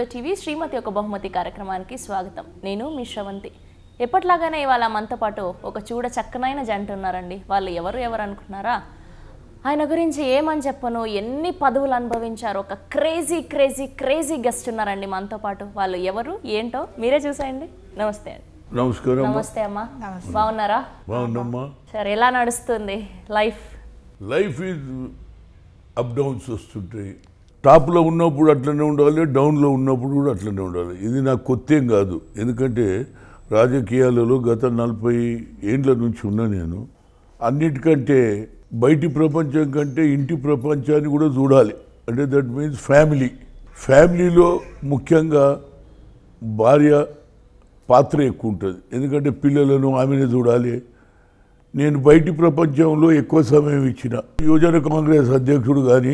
TV శ్రీమతి ఒక బహుమతి కార్యక్రమానికి స్వాగతం నేను మీ శ్రవంతి ఎప్పట్లాగానే ఇవాళ మనతో పాటు ఒక చూడ చక్కనైన జంట ఉన్నారండి వాళ్ళు ఎవరు ఎవరు అనుకున్నారా ఆయన గురించి ఏమని చెప్పను ఎన్ని పదవులు అనుభవించారు ఒక క్రేజీ క్రేజీ క్రేజీ గెస్ట్ ఉన్నారండి మనతో పాటు వాళ్ళు ఎవరు ఏంటో మీరే చూసేయండి నమస్తే అండి నమస్కారం నమస్తే అమ్మా బాగున్నారా బాగుందమ్మా సరే ఎలా నడుస్తుంది life life is up downs వస్తుంటాయి టాప్లో ఉన్నప్పుడు అట్లనే ఉండాలి డౌన్లో ఉన్నప్పుడు కూడా అట్లనే ఉండాలి ఇది నాకు కొత్త ఏం కాదు ఎందుకంటే రాజకీయాలలో గత నలభై ఏండ్ల నుంచి ఉన్నా నేను అన్నిటికంటే బయటి ప్రపంచం కంటే ఇంటి ప్రపంచాన్ని కూడా చూడాలి అంటే దట్ మీన్స్ ఫ్యామిలీ ఫ్యామిలీలో ముఖ్యంగా భార్య పాత్ర ఎక్కువ ఉంటుంది ఎందుకంటే పిల్లలను ఆమెనే చూడాలి నేను బయటి ప్రపంచంలో ఎక్కువ సమయం ఇచ్చిన యువజన కాంగ్రెస్ అధ్యక్షుడు కానీ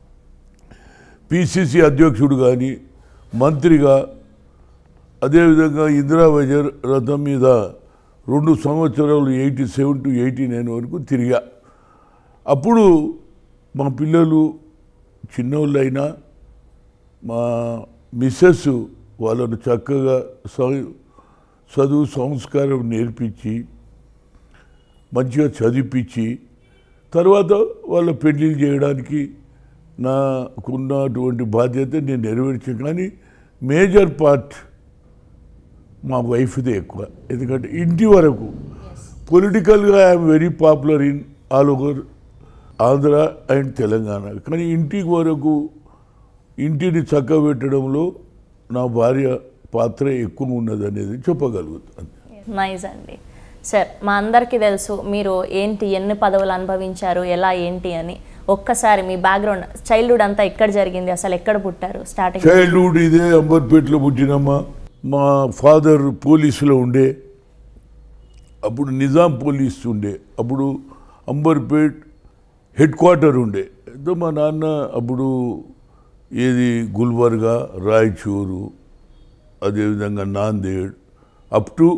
పిసిసి అధ్యక్షుడు కానీ మంత్రిగా అదేవిధంగా ఇందిరా వజర్ రథం మీద రెండు సంవత్సరాలు eighty seven to eighty nine వరకు తిరిగా అప్పుడు మా పిల్లలు చిన్నోళ్ళైనా మా మిస్సెస్ వాళ్ళను చక్కగా చ- చదువు సంస్కారం నేర్పించి మంచిగా చదివించి తర్వాత వాళ్ళ పెళ్ళిళ్ళు చేయడానికి నాకున్నటువంటి బాధ్యత నేను నెరవేర్చాను కానీ మేజర్ పార్ట్ మా వైఫ్దే ఎక్కువ ఎందుకంటే ఇంటి వరకు పొలిటికల్గా I'm very popular in all over Andhra and Telangana కానీ ఇంటికి వరకు ఇంటిని చక్కబెట్టడంలో నా భార్య పాత్ర ఎక్కువ ఉన్నది అనేది చెప్పగలుగుతాను నైస్ అండి సార్ మా అందరికీ తెలుసు మీరు ఏంటి ఎన్ని పదవులు అనుభవించారు ఎలా ఏంటి అని ఒక్కసారి మీ బ్యాక్గ్రౌండ్ చైల్డ్హుడ్ అంతా ఎక్కడ జరిగింది అసలు ఎక్కడ పుట్టారు స్టార్టింగ్ చైల్డ్హుడ్ ఇదే అంబర్పేటలో పుట్టినమ్మా మా ఫాదర్ పోలీసులో ఉండే అప్పుడు నిజాం పోలీస్ ఉండే అప్పుడు అంబర్పేట్ హెడ్ క్వార్టర్ ఉండే అయితే మా నాన్న అప్పుడు ఏది గుల్బర్గా రాయచూరు అదేవిధంగా నాందేడ్ అప్ టు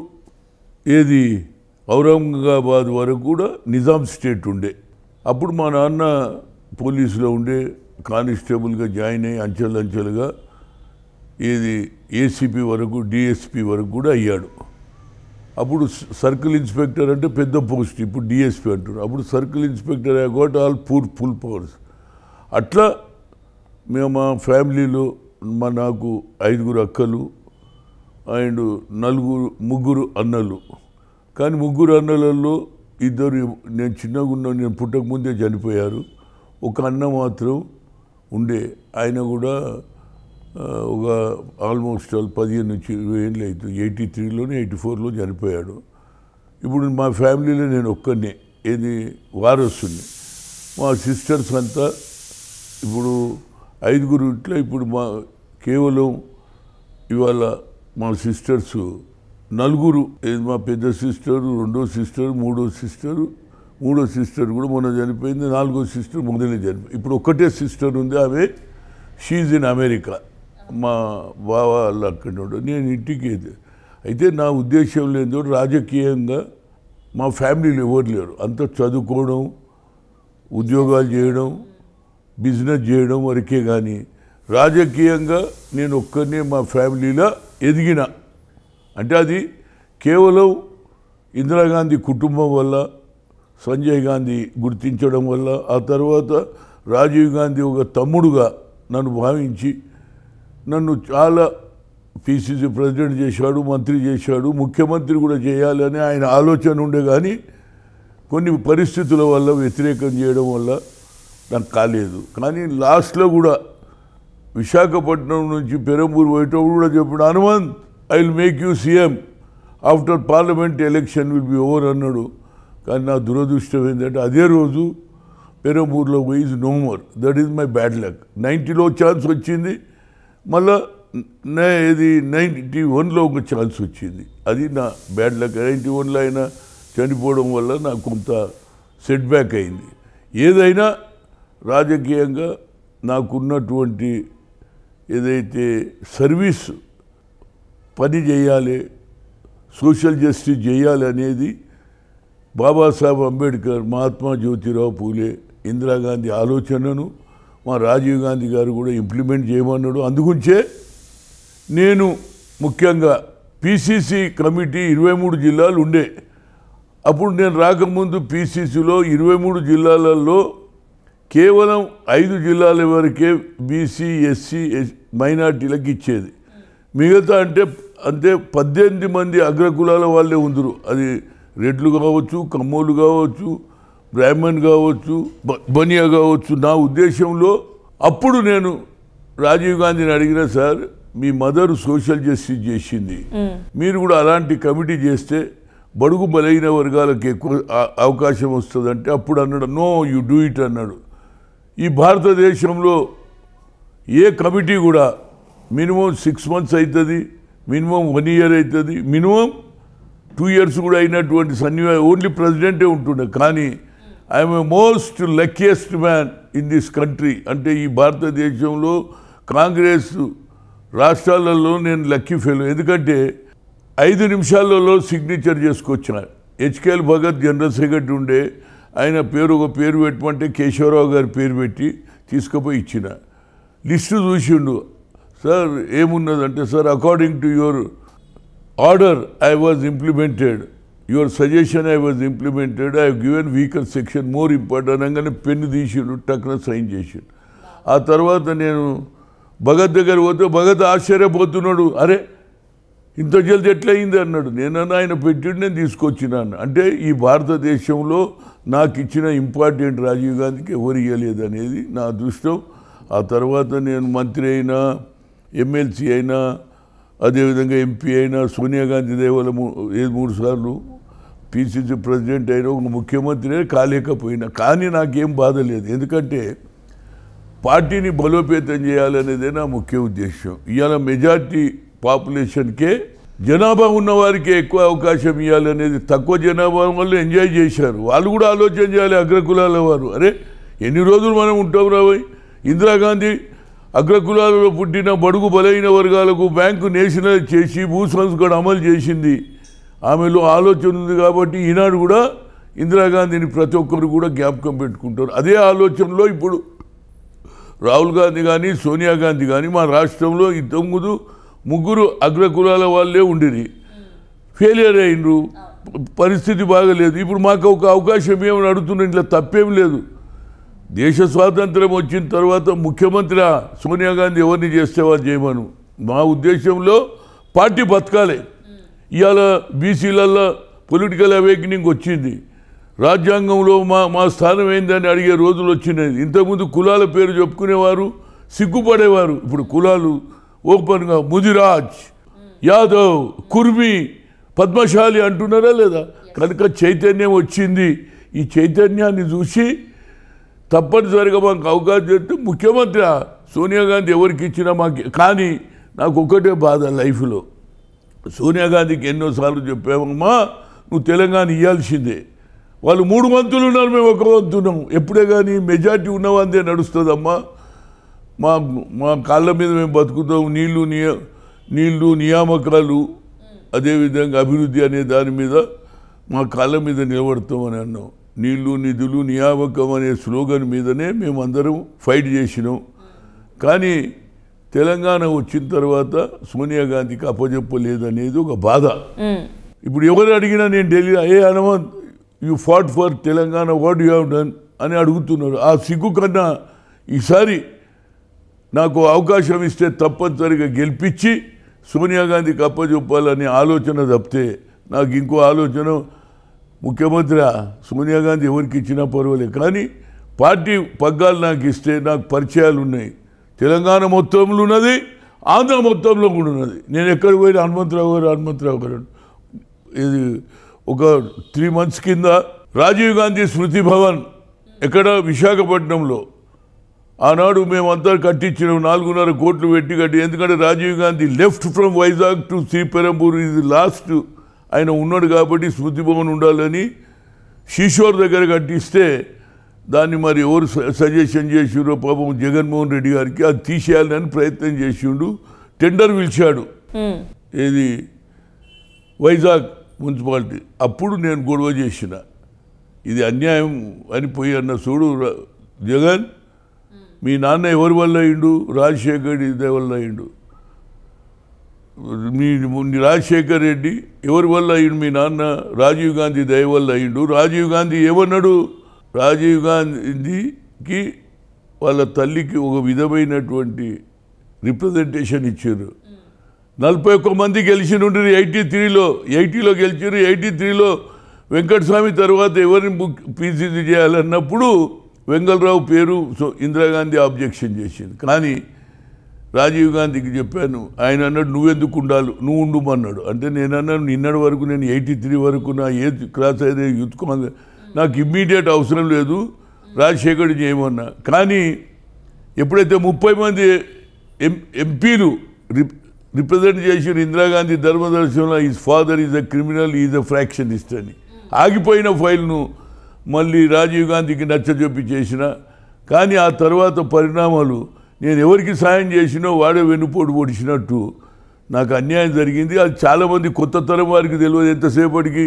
ఏది ఔరంగాబాద్ వరకు కూడా నిజాం స్టేట్ ఉండే అప్పుడు మా నాన్న పోలీసులో ఉండే కానిస్టేబుల్గా జాయిన్ అయ్యి అంచెలంచెలుగా ఏది ఏసీపీ వరకు డిఎస్పీ వరకు కూడా అయ్యాడు అప్పుడు స- సర్కిల్ ఇన్స్పెక్టర్ అంటే పెద్ద పోస్ట్ ఇప్పుడు డిఎస్పీ అంటున్నారు అప్పుడు circle inspector I got all powerful powers అట్లా మేము మా ఫ్యామిలీలో మా నాకు ఐదుగురు అక్కలు అండ్ నలుగురు ముగ్గురు అన్నలు కానీ ముగ్గురు అన్నలలో ఇద్దరు నేను చిన్నగా ఉన్న నేను పుట్టక ముందే చనిపోయారు ఒక అన్న మాత్రం ఉండే ఆయన కూడా ఆ, ఒక ఆల్మోస్ట్ ఆల్ పదిహేను నుంచి ఇరవై ఏళ్ళు అవుతుంది ఎయిటీ త్రీలోనే ఎయిటీ ఫోర్లో చనిపోయాడు ఇప్పుడు మా ఫ్యామిలీలో నేను ఒక్కనే ఏది వారసుని మా సిస్టర్స్ అంతా ఇప్పుడు ఐదుగురు ఇట్లా ఇప్పుడు మా కేవలం ఇవాళ మా సిస్టర్స్ నలుగురు ఏది మా పెద్ద సిస్టర్ రెండో సిస్టర్ మూడో సిస్టర్ మూడో సిస్టర్ కూడా మొన్న చనిపోయింది నాలుగో సిస్టర్ మొదలే చనిపోయింది ఇప్పుడు ఒక్కటే సిస్టర్ ఉంది ఆమె షీజ్ ఇన్ అమెరికా మా బావ వాళ్ళు అక్కడ ఉన్నాడు. నేను ఇంటికి అయితే- అయితే నా ఉద్దేశం లేదో రాజకీయంగా మా ఫ్యామిలీలో ఎవరు లేరు అంత చదువుకోవడం ఉద్యోగాలు చేయడం బిజినెస్ చేయడం వరకే కానీ రాజకీయంగా నేను ఒక్కనే మా ఫ్యామిలీలో ఎదిగిన అంటే అది కేవలం ఇందిరాగాంధీ కుటుంబం వల్ల సంజయ్ గాంధీ గుర్తించడం వల్ల ఆ తర్వాత రాజీవ్ గాంధీ ఒక తమ్ముడుగా నన్ను భావించి నన్ను చాలా పిసిసి ప్రెసిడెంట్ చేశాడు మంత్రి చేశాడు ముఖ్యమంత్రి కూడా చేయాలని ఆయన ఆలోచన ఉండే కానీ కొన్ని పరిస్థితుల వల్ల వ్యతిరేకం చేయడం వల్ల నాకు కాలేదు కానీ లాస్ట్లో కూడా విశాఖపట్నం నుంచి పెరంబూరు పోయేటప్పుడు కూడా చెప్పాడు Hanumanth I will make you CM after parliament election will be over అన్నాడు కానీ నా దురదృష్టం ఏంటంటే అదే రోజు పెరంబూర్లో పోయి is no more that is my bad luck నైంటీలో ఛాన్స్ వచ్చింది మళ్ళా నే ఇది నైంటీ వన్లో ఒక ఛాన్స్ వచ్చింది అది నా బ్యాడ్ లక్ నైంటీ వన్లో అయినా చనిపోవడం వల్ల నాకు కొంత సెట్ బ్యాక్ అయింది ఏదైనా రాజకీయంగా నాకున్నటువంటి ఏదైతే సర్వీస్ పని చేయాలి సోషల్ జస్టిస్ చేయాలి అనేది బాబాసాహెబ్ అంబేద్కర్ మహాత్మా జ్యోతిరావు పూలే ఇందిరాగాంధీ ఆలోచనను మా రాజీవ్ గాంధీ గారు కూడా ఇంప్లిమెంట్ చేయమన్నాడు అందుగుంచే నేను ముఖ్యంగా పిసిసి కమిటీ ఇరవై మూడు జిల్లాలు ఉండే అప్పుడు నేను రాకముందు పిసిసిలో ఇరవై మూడు జిల్లాలలో కేవలం ఐదు జిల్లాల వరకే బీసీ ఎస్సీ మైనార్టీలకు ఇచ్చేది మిగతా అంటే అంటే పద్దెనిమిది మంది అగ్రకులాల వాళ్ళే ఉందరు అది రెడ్లు కావచ్చు కమ్మోలు కావచ్చు బ్రాహ్మణ్ కావచ్చు బ- బనియా కావచ్చు నా ఉద్దేశంలో అప్పుడు నేను రాజీవ్ గాంధీని అడిగిన సార్ మీ మదర్ సోషల్ జస్టిస్ చేసింది మీరు కూడా అలాంటి కమిటీ చేస్తే బడుగు బలైన వర్గాలకు ఎక్కువ ఆ- అవకాశం వస్తుందంటే అప్పుడు అన్నాడు నో యు డూ ఇట్ అన్నాడు ఈ భారతదేశంలో ఏ కమిటీ కూడా మినిమం సిక్స్ మంత్స్ అవుతుంది మినిమం వన్ ఇయర్ అవుతుంది మినిమం టూ ఇయర్స్ కూడా అయినటువంటి సన్నివే ఓన్లీ ప్రెసిడెంటే ఉంటుండే కానీ I'm a most luckiest man in this country అంటే ఈ భారతదేశంలో కాంగ్రెస్ రాష్ట్రాలలో నేను లక్కీ ఫెయిల్ ఎందుకంటే ఐదు నిమిషాలలో సిగ్నేచర్ చేసుకొచ్చిన హెచ్కేఎల్ భగత్ జనరల్ సెక్రటరీ ఉండే ఆయన పేరు ఒక పేరు పెట్టమంటే కేశవరావు గారి పేరు పెట్టి తీసుకుపోయి ఇచ్చిన లిస్టు చూసిండు సార్ ఏమున్నదంటే sir according to your order I was implemented your suggestion I was implemented I given weaker section more important అనగానే పెన్ను తీసిండు టక్కున సైన్ చేసిండు ఆ తర్వాత నేను భగత్ దగ్గర పోతే భగత్ ఆశ్చర్యపోతున్నాడు అరే ఇంత జల్ది ఎట్లయింది అన్నాడు నేనన్నా ఆయన పెట్టిండు నేను తీసుకొచ్చినాను అంటే ఈ భారతదేశంలో నాకు ఇచ్చిన ఇంపార్టెంట్ రాజీవ్ గాంధీకి ఎవరు ఇవ్వలేదు అనేది నా అదృష్టం ఆ తర్వాత నేను మంత్రి అయినా ఎమ్మెల్సీ అయినా అదేవిధంగా ఎంపీ అయినా సోనియా గాంధీ దేవాల ఏ మూడు సార్లు పిసిసి ప్రెసిడెంట్ అయినా ఒక ముఖ్యమంత్రి కాలేకపోయినా కానీ నాకేం బాధ లేదు ఎందుకంటే పార్టీని బలోపేతం చేయాలనేదే నా ముఖ్య ఉద్దేశం ఇవాళ మెజార్టీ పాపులేషన్కే జనాభా ఉన్న వారికి ఎక్కువ అవకాశం ఇవ్వాలనేది తక్కువ జనాభా వల్ల ఎంజాయ్ చేశారు వాళ్ళు కూడా ఆలోచన చేయాలి అగ్రకులాల వారు అరే ఎన్ని రోజులు మనం ఉంటాం రాబోయ్ ఇందిరాగాంధీ అగ్రకులాలలో పుట్టిన బడుగు బలైన వర్గాలకు బ్యాంకు నేషనల్ చేసి భూ సంస్కరణ అమలు చేసింది ఆమెలో ఆలోచన ఉంది కాబట్టి ఈనాడు కూడా ఇందిరాగాంధీని ప్రతి ఒక్కరు కూడా జ్ఞాపకం పెట్టుకుంటారు అదే ఆలోచనలో ఇప్పుడు రాహుల్ గాంధీ కానీ సోనియా గాంధీ కానీ మా రాష్ట్రంలో ఇంతకుముందు ముగ్గురు అగ్రకులాల వాళ్ళే ఉండిరి ఫెయిలియర్ అయినరు పరిస్థితి బాగలేదు ఇప్పుడు మాకు ఒక అవకాశం ఏమని అడుగుతున్నా ఇట్లా తప్పేం లేదు దేశ స్వాతంత్రం వచ్చిన తర్వాత ముఖ్యమంత్రి సోనియా గాంధీ ఎవరిని చేస్తే వాళ్ళు చేయమను మా ఉద్దేశంలో పార్టీ బతకాలి ఇవాళ బీసీలలో పొలిటికల్ అవేకనింగ్ వచ్చింది రాజ్యాంగంలో మా మా స్థానం ఏందని అడిగే రోజులు వచ్చినాయి ఇంతకుముందు కులాల పేరు చెప్పుకునేవారు సిగ్గుపడేవారు ఇప్పుడు కులాలు ఓపెన్గా ముదిరాజ్ యాదవ్ కుర్మి పద్మశాలి అంటున్నారా లేదా కనుక చైతన్యం వచ్చింది ఈ చైతన్యాన్ని చూసి తప్పనిసరిగా మాకు అవకాశం చేస్తే ముఖ్యమంత్రి సోనియా గాంధీ ఎవరికి ఇచ్చినా మాకు కానీ నాకు ఒకటే బాధ లైఫ్లో సోనియా గాంధీకి ఎన్నోసార్లు చెప్పామమ్మా నువ్వు తెలంగాణ ఇవ్వాల్సిందే వాళ్ళు మూడు మంతులు ఉన్నారు మేము ఒక వంతున్నాం ఎప్పుడే కానీ మెజార్టీ ఉన్నవాందే నడుస్తుందమ్మా మా మా కాళ్ళ మీద మేము బతుకుతాం నీళ్లు నియ నీళ్లు నియామకాలు అదేవిధంగా అభివృద్ధి అనే దాని మీద మా కాళ్ళ మీద నిలబడతామని అన్నాం నీళ్లు నిధులు నియామకం అనే స్లోగన్ మీదనే మేమందరం ఫైట్ చేసినాం కానీ తెలంగాణ వచ్చిన తర్వాత సోనియా గాంధీకి అప్పచెప్పలేదనేది ఒక బాధ ఉమ్, ఇప్పుడు ఎవరు అడిగినా నేను ఢిల్లీ ఏ Hanumanth you fought for Telangana what you have done అని అడుగుతున్నారు ఆ సిగ్గు కన్నా ఈసారి నాకు అవకాశం ఇస్తే తప్పనిసరిగా గెలిపించి సోనియా గాంధీకి అప్పచెప్పాలనే ఆలోచన తప్పితే నాకు ఇంకో ఆలోచన ముఖ్యమంత్రి సోనియా గాంధీ ఎవరికి ఇచ్చినా పర్వాలేదు కానీ పార్టీ పగ్గాలు నాకు ఇస్తే నాకు పరిచయాలు ఉన్నాయి తెలంగాణ మొత్తంలో ఉన్నది ఆంధ్ర మొత్తంలో కూడా ఉన్నది నేను ఎక్కడికి పోయినా హనుమంతరావు గారు హనుమంతరావు గారు ఇది ఒక త్రీ మంత్స్ కింద రాజీవ్ గాంధీ స్మృతి భవన్ ఎక్కడ విశాఖపట్నంలో ఆనాడు మేమంతా కట్టించినాం నాలుగున్నర కోట్లు పెట్టి కట్టి ఎందుకంటే Rajiv Gandhi left from Vizag to Sriperumbudur ఇది లాస్ట్ ఆయన ఉన్నాడు కాబట్టి స్మృతి భవన్ ఉండాలని శిశోర్ దగ్గర కట్టిస్తే దాన్ని మరి ఎవరు స- సజెషన్ చేసిండ్రో పాపం జగన్మోహన్ రెడ్డి గారికి అది తీసేయాలని ప్రయత్నం చేసిండు టెండర్ పిలిచాడు ఉమ్, ఏది వైజాగ్ మున్సిపాలిటీ అప్పుడు నేను గొడవ చేసిన ఇది అన్యాయం అని పోయి అన్న చూడు ర- జగన్ మీ నాన్న ఎవరి వల్ల అయిండు రాజశేఖర్ రెడ్డి వల్ల అయిండు మీ మీ రాజశేఖర్ రెడ్డి ఎవరి వల్ల అయ్యిండు మీ నాన్న రాజీవ్ గాంధీ దయ వల్ల అయ్యిండు రాజీవ్ గాంధీ ఏమన్నాడు రాజీవ్ గాంధీకి వాళ్ళ తల్లికి ఒక విధమైనటువంటి రిప్రజెంటేషన్ ఇచ్చారు నలభై ఒక్క మంది గెలిచి నుండి ఎయిటీ త్రీలో ఎయిటీలో గెలిచారు ఎయిటీ త్రీలో వెంకటస్వామి తర్వాత ఎవరిని బుక్ పీసీసీ చేయాలన్నప్పుడు వెంగళరావు పేరు సో ఇందిరాగాంధీ ఆబ్జెక్షన్ చేసింది కానీ రాజీవ్ గాంధీకి చెప్పాను ఆయన అన్నాడు నువ్వెందుకు ఉండాలి నువ్వు ఉండుమన్నాడు అంటే నేను అన్నాను నిన్నటి వరకు నేను ఎయిటీ త్రీ వరకు నా ఏజ్ క్రాస్ అయితే యూత్ కాంగ్రెస్ నాకు ఇమ్మీడియట్ అవసరం లేదు రాజశేఖర్ చేయమన్నా కానీ ఎప్పుడైతే ముప్పై మంది ఎం ఎంపీలు రిప్ రిప్రజెంట్ చేసిన ఇందిరాగాంధీ ధర్మదర్శనంలో is father is a criminal is a factionist అని ఆగిపోయిన ఫైల్ను మళ్ళీ రాజీవ్ గాంధీకి నచ్చజెప్పి చేసిన కానీ ఆ తర్వాత పరిణామాలు నేను ఎవరికి సాయం చేసినో వాడే వెన్నుపోటు పొడిచినట్టు నాకు అన్యాయం జరిగింది అది చాలామంది కొత్త తరం వారికి తెలియదు ఎంతసేపటికి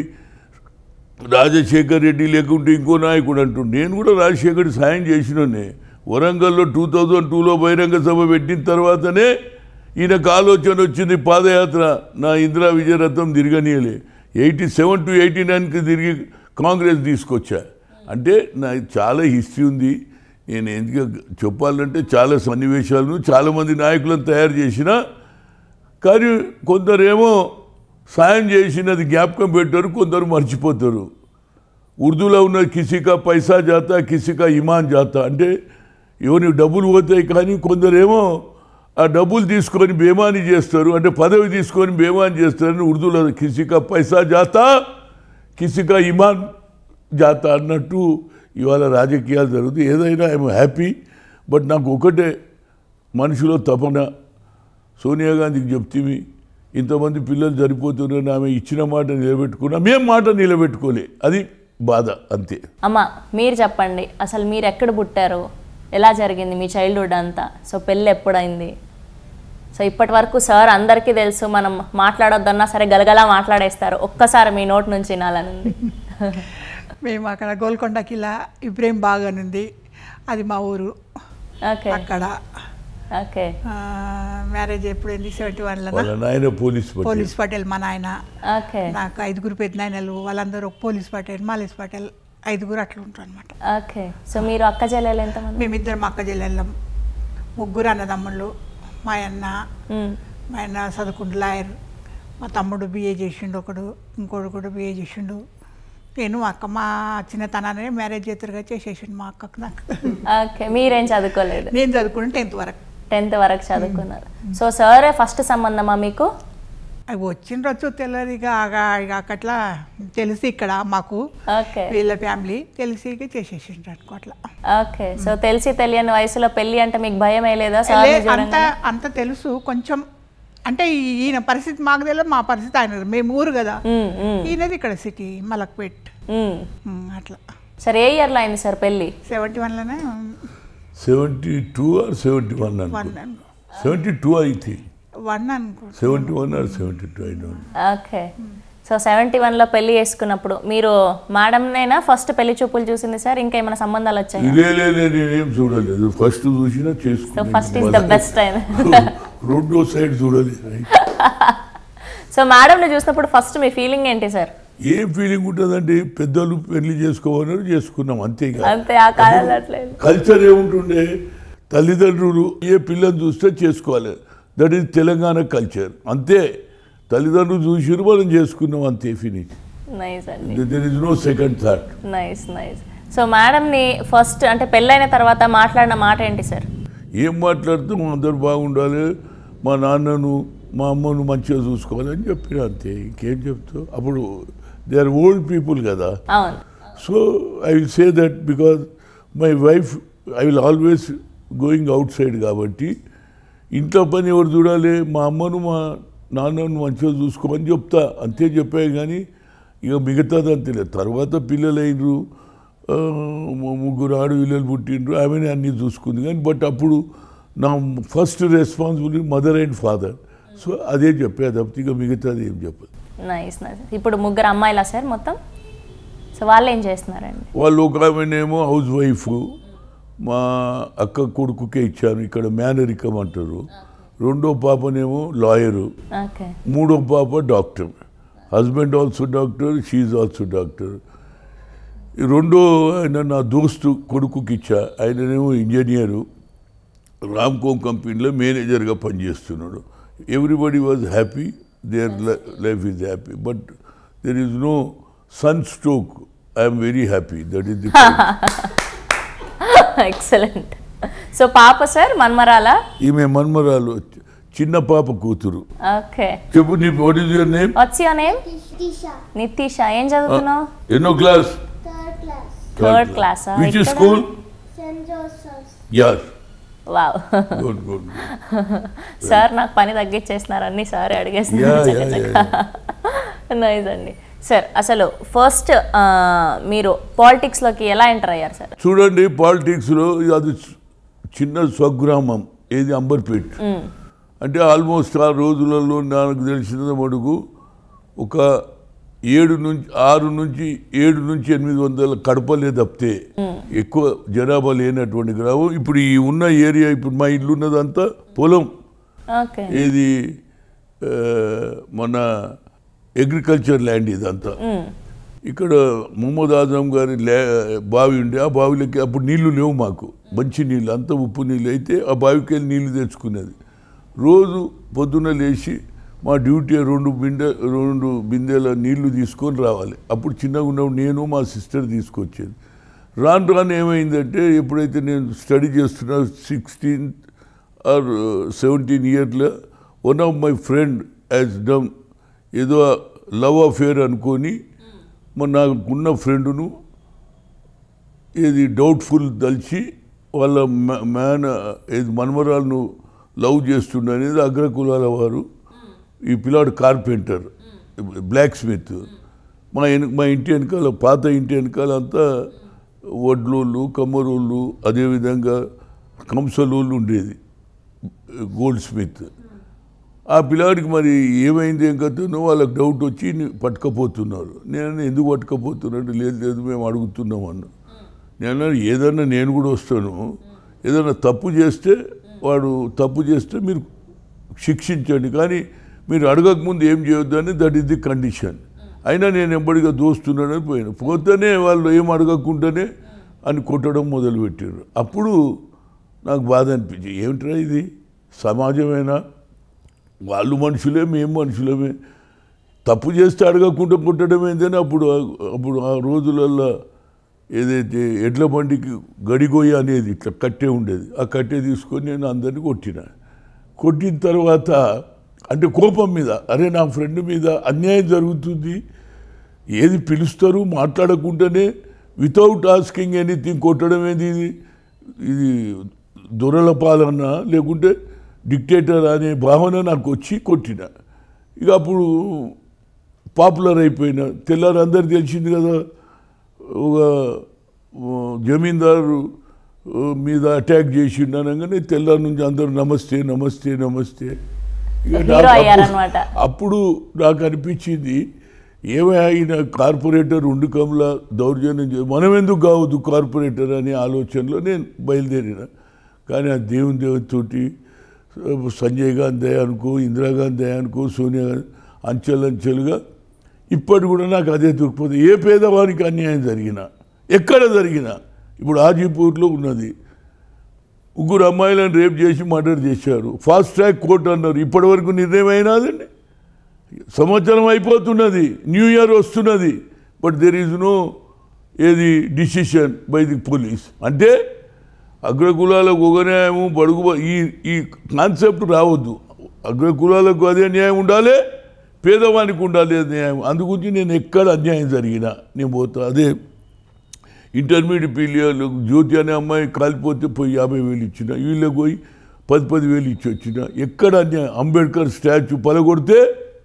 రాజశేఖర్ రెడ్డి లేకుంటే ఇంకో నాయకుడు అంటూ నేను కూడా రాజశేఖర్ సాయం చేసినోనే వరంగల్లో టూ థౌజండ్ టూలో బహిరంగ సభ పెట్టిన తర్వాతనే ఈయనకు ఆలోచన వచ్చింది పాదయాత్ర నా ఇందిరా విజయరథం తిరగనీయలే ఎయిటీ సెవెన్ టు ఎయిటీ నైన్కి తిరిగి కాంగ్రెస్ తీసుకొచ్చా అంటే నా చాలా హిస్టరీ ఉంది నేను ఎందుకు చెప్పాలంటే చాలా సన్నివేశాలను చాలామంది నాయకులను తయారు చేసిన కానీ కొందరేమో సాయం చేసినది జ్ఞాపకం పెట్టారు కొందరు మర్చిపోతారు ఉర్దూలో ఉన్న కిసికా పైసా జాతా కిసికా ఇమాన్ జాతా అంటే ఎవరి డబ్బులు పోతాయి కానీ కొందరేమో ఆ డబ్బులు తీసుకొని బేమాని చేస్తారు అంటే పదవి తీసుకొని బేమాని చేస్తారని ఉర్దూలో కిసికా పైసా జాతా కిసికా ఇమాన్ జాతా అన్నట్టు ఇవాళ రాజకీయాలు జరుగుతాయి ఏదైనా ఐఎమ్ హ్యాపీ బట్ నాకు ఒకటే మనిషిలో తపన సోనియా గాంధీకి చెప్తీవి ఇంతమంది పిల్లలు సరిపోతున్నారు ఆమె ఇచ్చిన మాట నిలబెట్టుకున్నా మేం మాట నిలబెట్టుకోలే అది బాధ అంతే అమ్మ మీరు చెప్పండి అసలు మీరు ఎక్కడ పుట్టారు ఎలా జరిగింది మీ చైల్డ్హుడ్ అంతా సో పెళ్ళి ఎప్పుడైంది సో ఇప్పటి వరకు సార్ అందరికీ తెలుసు మనం మాట్లాడొద్దన్నా సరే గలగలా మాట్లాడేస్తారు ఒక్కసారి మీ నోట్ నుంచి వినాలని ఉంది మేము అక్కడ గోల్కొండ కిలా ఇబ్రహీం బాగ్ అని ఉంది అది మా ఊరు ఓకే అక్కడ ఓకే మ్యారేజ్ ఎప్పుడైంది సెవెంటీ వన్లో వాళ్ళ నాయన పోలీస్ పట్టే పోలీస్ పటేల్ మా నాయన ఓకే నాకు ఐదుగురు పెద్ద నాయనలు వాళ్ళందరూ ఒక పోలీస్ పటేల్ మాలీస్ పటేల్ ఐదుగురు అట్లా ఉంటారు అనమాట ఓకే సో మీరు అక్క చెల్లెలు ఎంతమంది మేమిద్దరం అక్క చెల్లెళ్ళం ముగ్గురు అన్నదమ్ముళ్ళు మా అన్న మ్మ్. మా అన్న చదువుకుంటు లాయర్ మా తమ్ముడు బిఏ చేసిండు ఒకడు ఇంకోడు కూడా బిఏ చేసిండు నేను మా అక్క మా చిన్నతనాన్ని మ్యారేజ్ చేతురుగా చేసేసిండు మా అక్కకు నాకు ఓకే మీరేం చదువుకోలేదు నేను చదువుకుని టెన్త్ వరకు టెన్త్ వరకు చదువుకున్నారు సో సారే ఫస్ట్ సంబంధమా మీకు అవి వచ్చిండ్రొచ్చు తెలియదు ఇక ఆగ- ఇక అట్లా తెలిసి ఇక్కడ మాకు ఓకే వీళ్ళ ఫ్యామిలీ తెలిసి ఇక చేసేసిండ్రు అనుకో అట్లా ఓకే సో తెలిసి తెలియని వయసులో పెళ్లి అంటే మీకు భయం వేయలేదా సార్ లే, అంత అంత తెలుసు కొంచెం అంటే ఈ- ఈయన పరిస్థితి మాకు తెలియదు మా పరిస్థితి ఆయన మేము ఊరు కదా ఈయనది ఇక్కడ సిటీ మలక్పేట్ ఉమ్, అట్లా సరే ఏ ఇయర్లో అయింది సార్ పెళ్ళి సెవెంటీ వన్లోనే seventy two or seventy one one అనుకో సెవెంటీ టూ అయితే వన్ అనుకో seventy one or seventy two I don't okay so seventy వన్లో పెళ్లి చేసుకున్నప్పుడు మీరు మేడంనేనా ఫస్ట్ పెళ్లి చూపులు చూసింది సార్ ఇంకా ఏమైనా సంబంధాలు వచ్చాయి లే లే, లే, నేనేం చూడలేదు ఫస్ట్ చూసినా సో ఫస్ట్ ఈస్ ద చేసుకున్నాను బెస్ట్ అయిన రెండో సైడ్ చూడలేదు సో మేడంని చూసినప్పుడు ఫస్ట్ మీ ఫీలింగ్ ఏంటి సార్ ఏం ఫీలింగ్ ఉంటుందండి పెద్దలు పెళ్లి చేసుకోవాలని చేసుకున్నాం అంతేగా అంతే ఆ కాలంలో అట్లేదు కల్చర్ ఏముంటుండే తల్లిదండ్రులు ఏ పిల్లని చూస్తే చేసుకోవాలి దట్ ఈస్ తెలంగాణ కల్చర్ అంతే తల్లిదండ్రులు చూసిరు మనం చేసుకున్నాం అంతే ఫినిష్ నైస్ అండి there is no second thought nice nice so మేడంని ఫస్ట్ అంటే పెళ్ళైన తర్వాత మాట్లాడిన మాట ఏంటి సార్ ఏం మాట్లాడుతూ అందరు బాగుండాలి మా నాన్నను మా అమ్మను మంచిగా చూసుకోవాలని చెప్పిన అంతే ఇంకేం చెప్తావు అప్పుడు దే ఆర్ ఓల్డ్ పీపుల్ కదా అవును so I will say that because my wife I will always going outside కాబట్టి ఇంట్లో పని ఎవరు చూడాలి మా అమ్మను మా నాన్నను మంచిగా చూసుకోమని చెప్తా అంతే చెప్పాను కానీ ఇక మిగతాది అంతే లేదు తర్వాత పిల్లలు అయినరు ఆ, ము- ముగ్గురు ఆడపిల్లలు పుట్టిండ్రు ఆమెనే అన్నీ చూసుకుంది కానీ బట్ అప్పుడు నా first responsibility mother and father so అదే చెప్పే తప్పితే ఇక మిగతాది ఏం చెప్పదు నైస్ నైస్ ఇప్పుడు ముగ్గురు అమ్మాయిలా సార్ మొత్తం సో వాళ్ళు ఏం చేస్తున్నారండి వాళ్ళు ఒక ఆమెనేమో హౌస్ వైఫ్ మా అక్క కొడుకుకే ఇచ్చాను ఇక్కడ మేనరికం అంటారు రెండో పాపనేమో లాయరు ఓకే మూడో పాప doctor husband also doctor she also doctor ఈ రెండో ఆయన నా దోస్తు కొడుకుకి ఇచ్చా ఆయననేమో ఇంజనీరు రామ్కోమ్ కంపెనీలో మేనేజర్గా పనిచేస్తున్నాడు everybody was happy their life is happy but there is no son stroke I'm very happy that is the excellent so పాప సార్ మన్మరాల ఈమె మన్మరాలు చిన్న పాప కూతురు ఓకే చెప్పు నీ వాట్ ఈస్ యువర్ నేమ్ వచ్చి నేమ్ Tisha, నితీష ఏం చదువుతున్నావు ఎన్నో class third class, third class which school St. Joseph's. యార్ వావ్ గుడ్ గుడ్ సార్ నాకు పని తగ్గించేస్తున్నారు అన్ని సార్ యా అడిగేస్తున్నారు యా యా నైస్ అండి సార్ అసలు ఫస్ట్ మీరు పాలిటిక్స్లోకి ఎలా ఎంటర్ అయ్యారు సార్ చూడండి పాలిటిక్స్లో అది చిన్న స్వగ్రామం ఏది అంబర్పేట్ అంటే ఆల్మోస్ట్ ఆ రోజులలో నాకు తెలిసిన మటుకు ఒక ఏడు నుంచి ఆరు నుంచి ఏడు నుంచి ఎనిమిది వందల కడపలే తప్పితే ఎక్కువ జనాభా లేనటువంటి గ్రామం ఇప్పుడు ఈ ఉన్న ఏరియా ఇప్పుడు మా ఇల్లు ఉన్నదంతా పొలం ఓకే ఏది ఆ, మన అగ్రికల్చర్ ల్యాండ్ ఇదంతా ఇక్కడ ముహమ్మద్ ఆజం గారి లే బావి ఉండే ఆ బావిలోకి అప్పుడు నీళ్లు లేవు మాకు మంచి నీళ్ళు అంత ఉప్పు నీళ్ళు అయితే ఆ బావికి వెళ్ళి నీళ్లు తెచ్చుకునేది రోజు పొద్దున్న లేచి మా డ్యూటీ రెండు బిందె రెండు బిందెల నీళ్లు తీసుకొని రావాలి అప్పుడు చిన్నగా ఉన్నప్పుడు నేను మా సిస్టర్ తీసుకొచ్చేది రాను రాను ఏమైందంటే ఎప్పుడైతే నేను స్టడీ చేస్తున్నా సిక్స్టీన్త్ ఆర్ సెవెంటీన్ ఇయర్లో one of my friend as dumb ఏదో లవ్ అఫేర్ అనుకొని మరి నాకున్న ఫ్రెండును ఏది డౌట్ఫుల్ దల్చి వాళ్ళ మ- మ్యాన్ ఏది మన్మరాలను లవ్ చేస్తుండ అనేది అగ్రకులాల వారు ఈ పిల్లాడు కార్పెంటర్ బ్లాక్ స్మిత్ మా వెన మా ఇంటి వెనకాల పాత ఇంటి వెనకాల అంతా వడ్లోళ్ళు కమ్మరోళ్ళు అదేవిధంగా కంసలోళ్ళు ఉండేది గోల్డ్ స్మిత్ ఆ పిల్లాడికి మరి ఏమైంది ఏం కథనో వాళ్ళకి డౌట్ వచ్చి ని- పట్టుకపోతున్నారు నేను ఎందుకు పట్టుకపోతున్నట్టు లేదు లేదు మేము అడుగుతున్నాం అన్న నేను అన్నాను, ఏదన్నా నేను కూడా వస్తాను ఏదన్నా తప్పు చేస్తే వాడు తప్పు చేస్తే మీరు శిక్షించండి కానీ మీరు అడగకముందు ఏం చేయొద్దు అని దట్ ఈస్ ది కండిషన్ అయినా నేను ఎంబడిగా దోస్తున్నానని పోయాను పోతేనే వాళ్ళు ఏం అడగకుండానే అని కొట్టడం మొదలుపెట్టారు అప్పుడు నాకు బాధ అనిపించింది ఏమిట్రా ఇది సమాజమేనా వాళ్ళు మనుషులే మేము మనుషులమే తప్పు చేస్తే అడగకుండా కొట్టడం ఏంటని అప్పుడు అప్పుడు ఆ రోజులల్లో ఏదైతే ఎడ్ల బండికి గడిగోయ అనేది ఇట్లా కట్టే ఉండేది ఆ కట్టే తీసుకొని నేను అందరిని కొట్టిన కొట్టిన తర్వాత అంటే కోపం మీద అరే నా ఫ్రెండ్ మీద అన్యాయం జరుగుతుంది ఏది పిలుస్తారు మాట్లాడకుండానే వితౌట్ ఆస్కింగ్ ఎనీథింగ్ కొట్టడం ఏంది ఇది ఇది దొరల పాలన లేకుంటే డిక్టేటర్ అనే భావన నాకు వచ్చి కొట్టిన ఇక అప్పుడు పాపులర్ అయిపోయిన తెల్లారు అందరు తెలిసింది కదా ఒక ఆ, జమీందారు ఆ, మీద అటాక్ చేసిండు అనగానే తెల్లారి నుంచి అందరూ నమస్తే నమస్తే నమస్తే ఇక హీరో నాకు అప్పుడు- అయ్యారన్నమాట. అప్పుడు నాకు అనిపించింది ఏమైనా కార్పొరేటర్ ఉండుకంలా దౌర్జన్యం చే మనం ఎందుకు కావద్దు కార్పొరేటర్ అనే ఆలోచనలో నేను బయలుదేరిన కానీ ఆ దేవుని దేవునితోటి సంజయ్ గాంధీ దయ అనుకో ఇందిరాగాంధీ దయ అనుకో సోనియా గాంధీ అంచెలంచెలుగా ఇప్పటి కూడా నాకు అదే దొరికిపోతుంది ఏ పేదవానికి అన్యాయం జరిగినా ఎక్కడ జరిగినా ఇప్పుడు ఆజీపూర్లో ఉన్నది ముగ్గురు అమ్మాయిలను రేప్ చేసి మర్డర్ చేశారు ఫాస్ట్ ట్రాక్ కోర్టు అన్నారు ఇప్పటివరకు నిర్ణయం అయినాదండి సంవత్సరం అయిపోతున్నది న్యూ ఇయర్ వస్తున్నది బట్ దెర్ ఈజ్ నో ఏది డిసిషన్ బై ది పోలీస్ అంటే అగ్రకులాలకు ఒక న్యాయము బడుగు బ- ఈ ఈ కాన్సెప్ట్ రావద్దు అగ్రకులాలకు అదే న్యాయం ఉండాలి పేదవానికి ఉండాలి అదే న్యాయం అందుగురించి నేను ఎక్కడ అన్యాయం జరిగినా నేను పోతా అదే ఇంటర్మీడియట్ పిల్లలకు జ్యోతి అనే అమ్మాయి కాలిపోతే పోయి యాభై వేలు ఇచ్చిన వీళ్ళకి పోయి పది పది వేలు ఇచ్చి వచ్చిన ఎక్కడ అన్యాయం అంబేద్కర్ స్టాచ్యూ పలగొడితే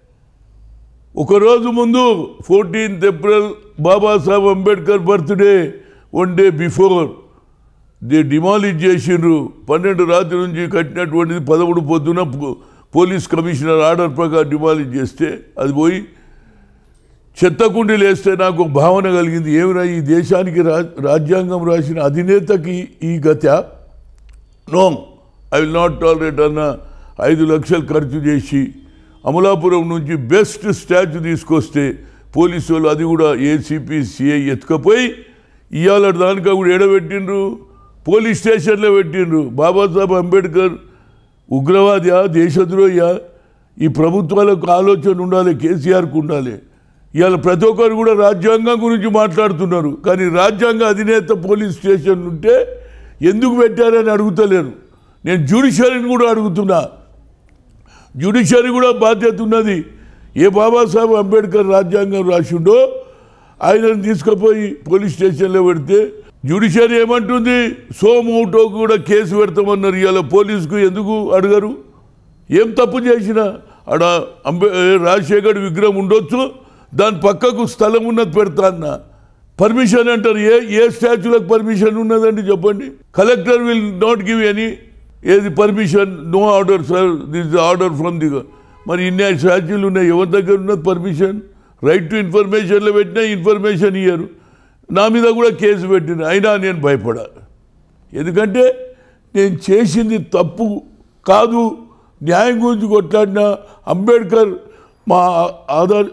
ఒకరోజు ముందు fourteenth April Babasaheb Ambedkar birthday one day before they demolish చేసిండ్రు పన్నెండు రాత్రి నుంచి కట్టినటువంటిది పదమూడు పొద్దున పో- పోలీస్ కమిషనర్ ఆర్డర్ ప్రకారం డిమాలిష్ చేస్తే అది పోయి చెత్తకుండీలు వేస్తే నాకు ఒక భావన కలిగింది ఏమిరా ఈ దేశానికి రా రాజ్యాంగం రాసిన అధినేతకి ఈ గత no I will not tolerate అన్న ఐదు లక్షలు ఖర్చు చేసి అమలాపురం నుంచి బెస్ట్ స్టాచ్యూ తీసుకొస్తే పోలీసు వాళ్ళు అది కూడా ఏసీపీ సిఐ ఎత్తుకపోయి ఇవాళ దానికా కూడా ఎడబెట్టిండ్రు పోలీస్ స్టేషన్లో పెట్టిండ్రు బాబాసాహెబ్ అంబేద్కర్ ఉగ్రవాదియా దేశద్రోహియా ఈ ప్రభుత్వాలకు ఆలోచన ఉండాలి కేసీఆర్కు ఉండాలి ఇవాళ ప్రతి ఒక్కరు కూడా రాజ్యాంగం గురించి మాట్లాడుతున్నారు కానీ రాజ్యాంగ అధినేత పోలీస్ స్టేషన్ ఉంటే ఎందుకు పెట్టారని అడుగుతలేరు నేను జ్యుడిషియరీని కూడా అడుగుతున్నా జ్యుడిషియరీ కూడా బాధ్యత ఉన్నది ఏ బాబాసాహెబ్ అంబేద్కర్ రాజ్యాంగం రాసిండో ఆయనను తీసుకుపోయి పోలీస్ స్టేషన్లో పెడితే జ్యుడిషియరీ ఏమంటుంది సోమౌటో కూడా కేసు పెడతామన్నారు ఇవాళ పోలీసుకు ఎందుకు అడగరు ఏం తప్పు చేసినా ఆడ అంబే రాజశేఖర్ విగ్రహం ఉండొచ్చు దాని పక్కకు స్థలం ఉన్నది పెడతా అన్న పర్మిషన్ అంటారు ఏ ఏ స్టాచ్యూలకు పర్మిషన్ ఉన్నదండి చెప్పండి collector will not give any ఏది permission no order sir this order from the మరి ఇన్ని స్టాచ్యూలు ఉన్నాయి ఎవరి దగ్గర ఉన్నది పర్మిషన్ రైట్ టు ఇన్ఫర్మేషన్లో పెట్టినా ఇన్ఫర్మేషన్ ఇయ్యరు నా మీద కూడా కేసు పెట్టిన అయినా నేను భయపడా ఎందుకంటే నేను చేసింది తప్పు కాదు న్యాయం గురించి కొట్లాడిన అంబేద్కర్ మా ఆదర్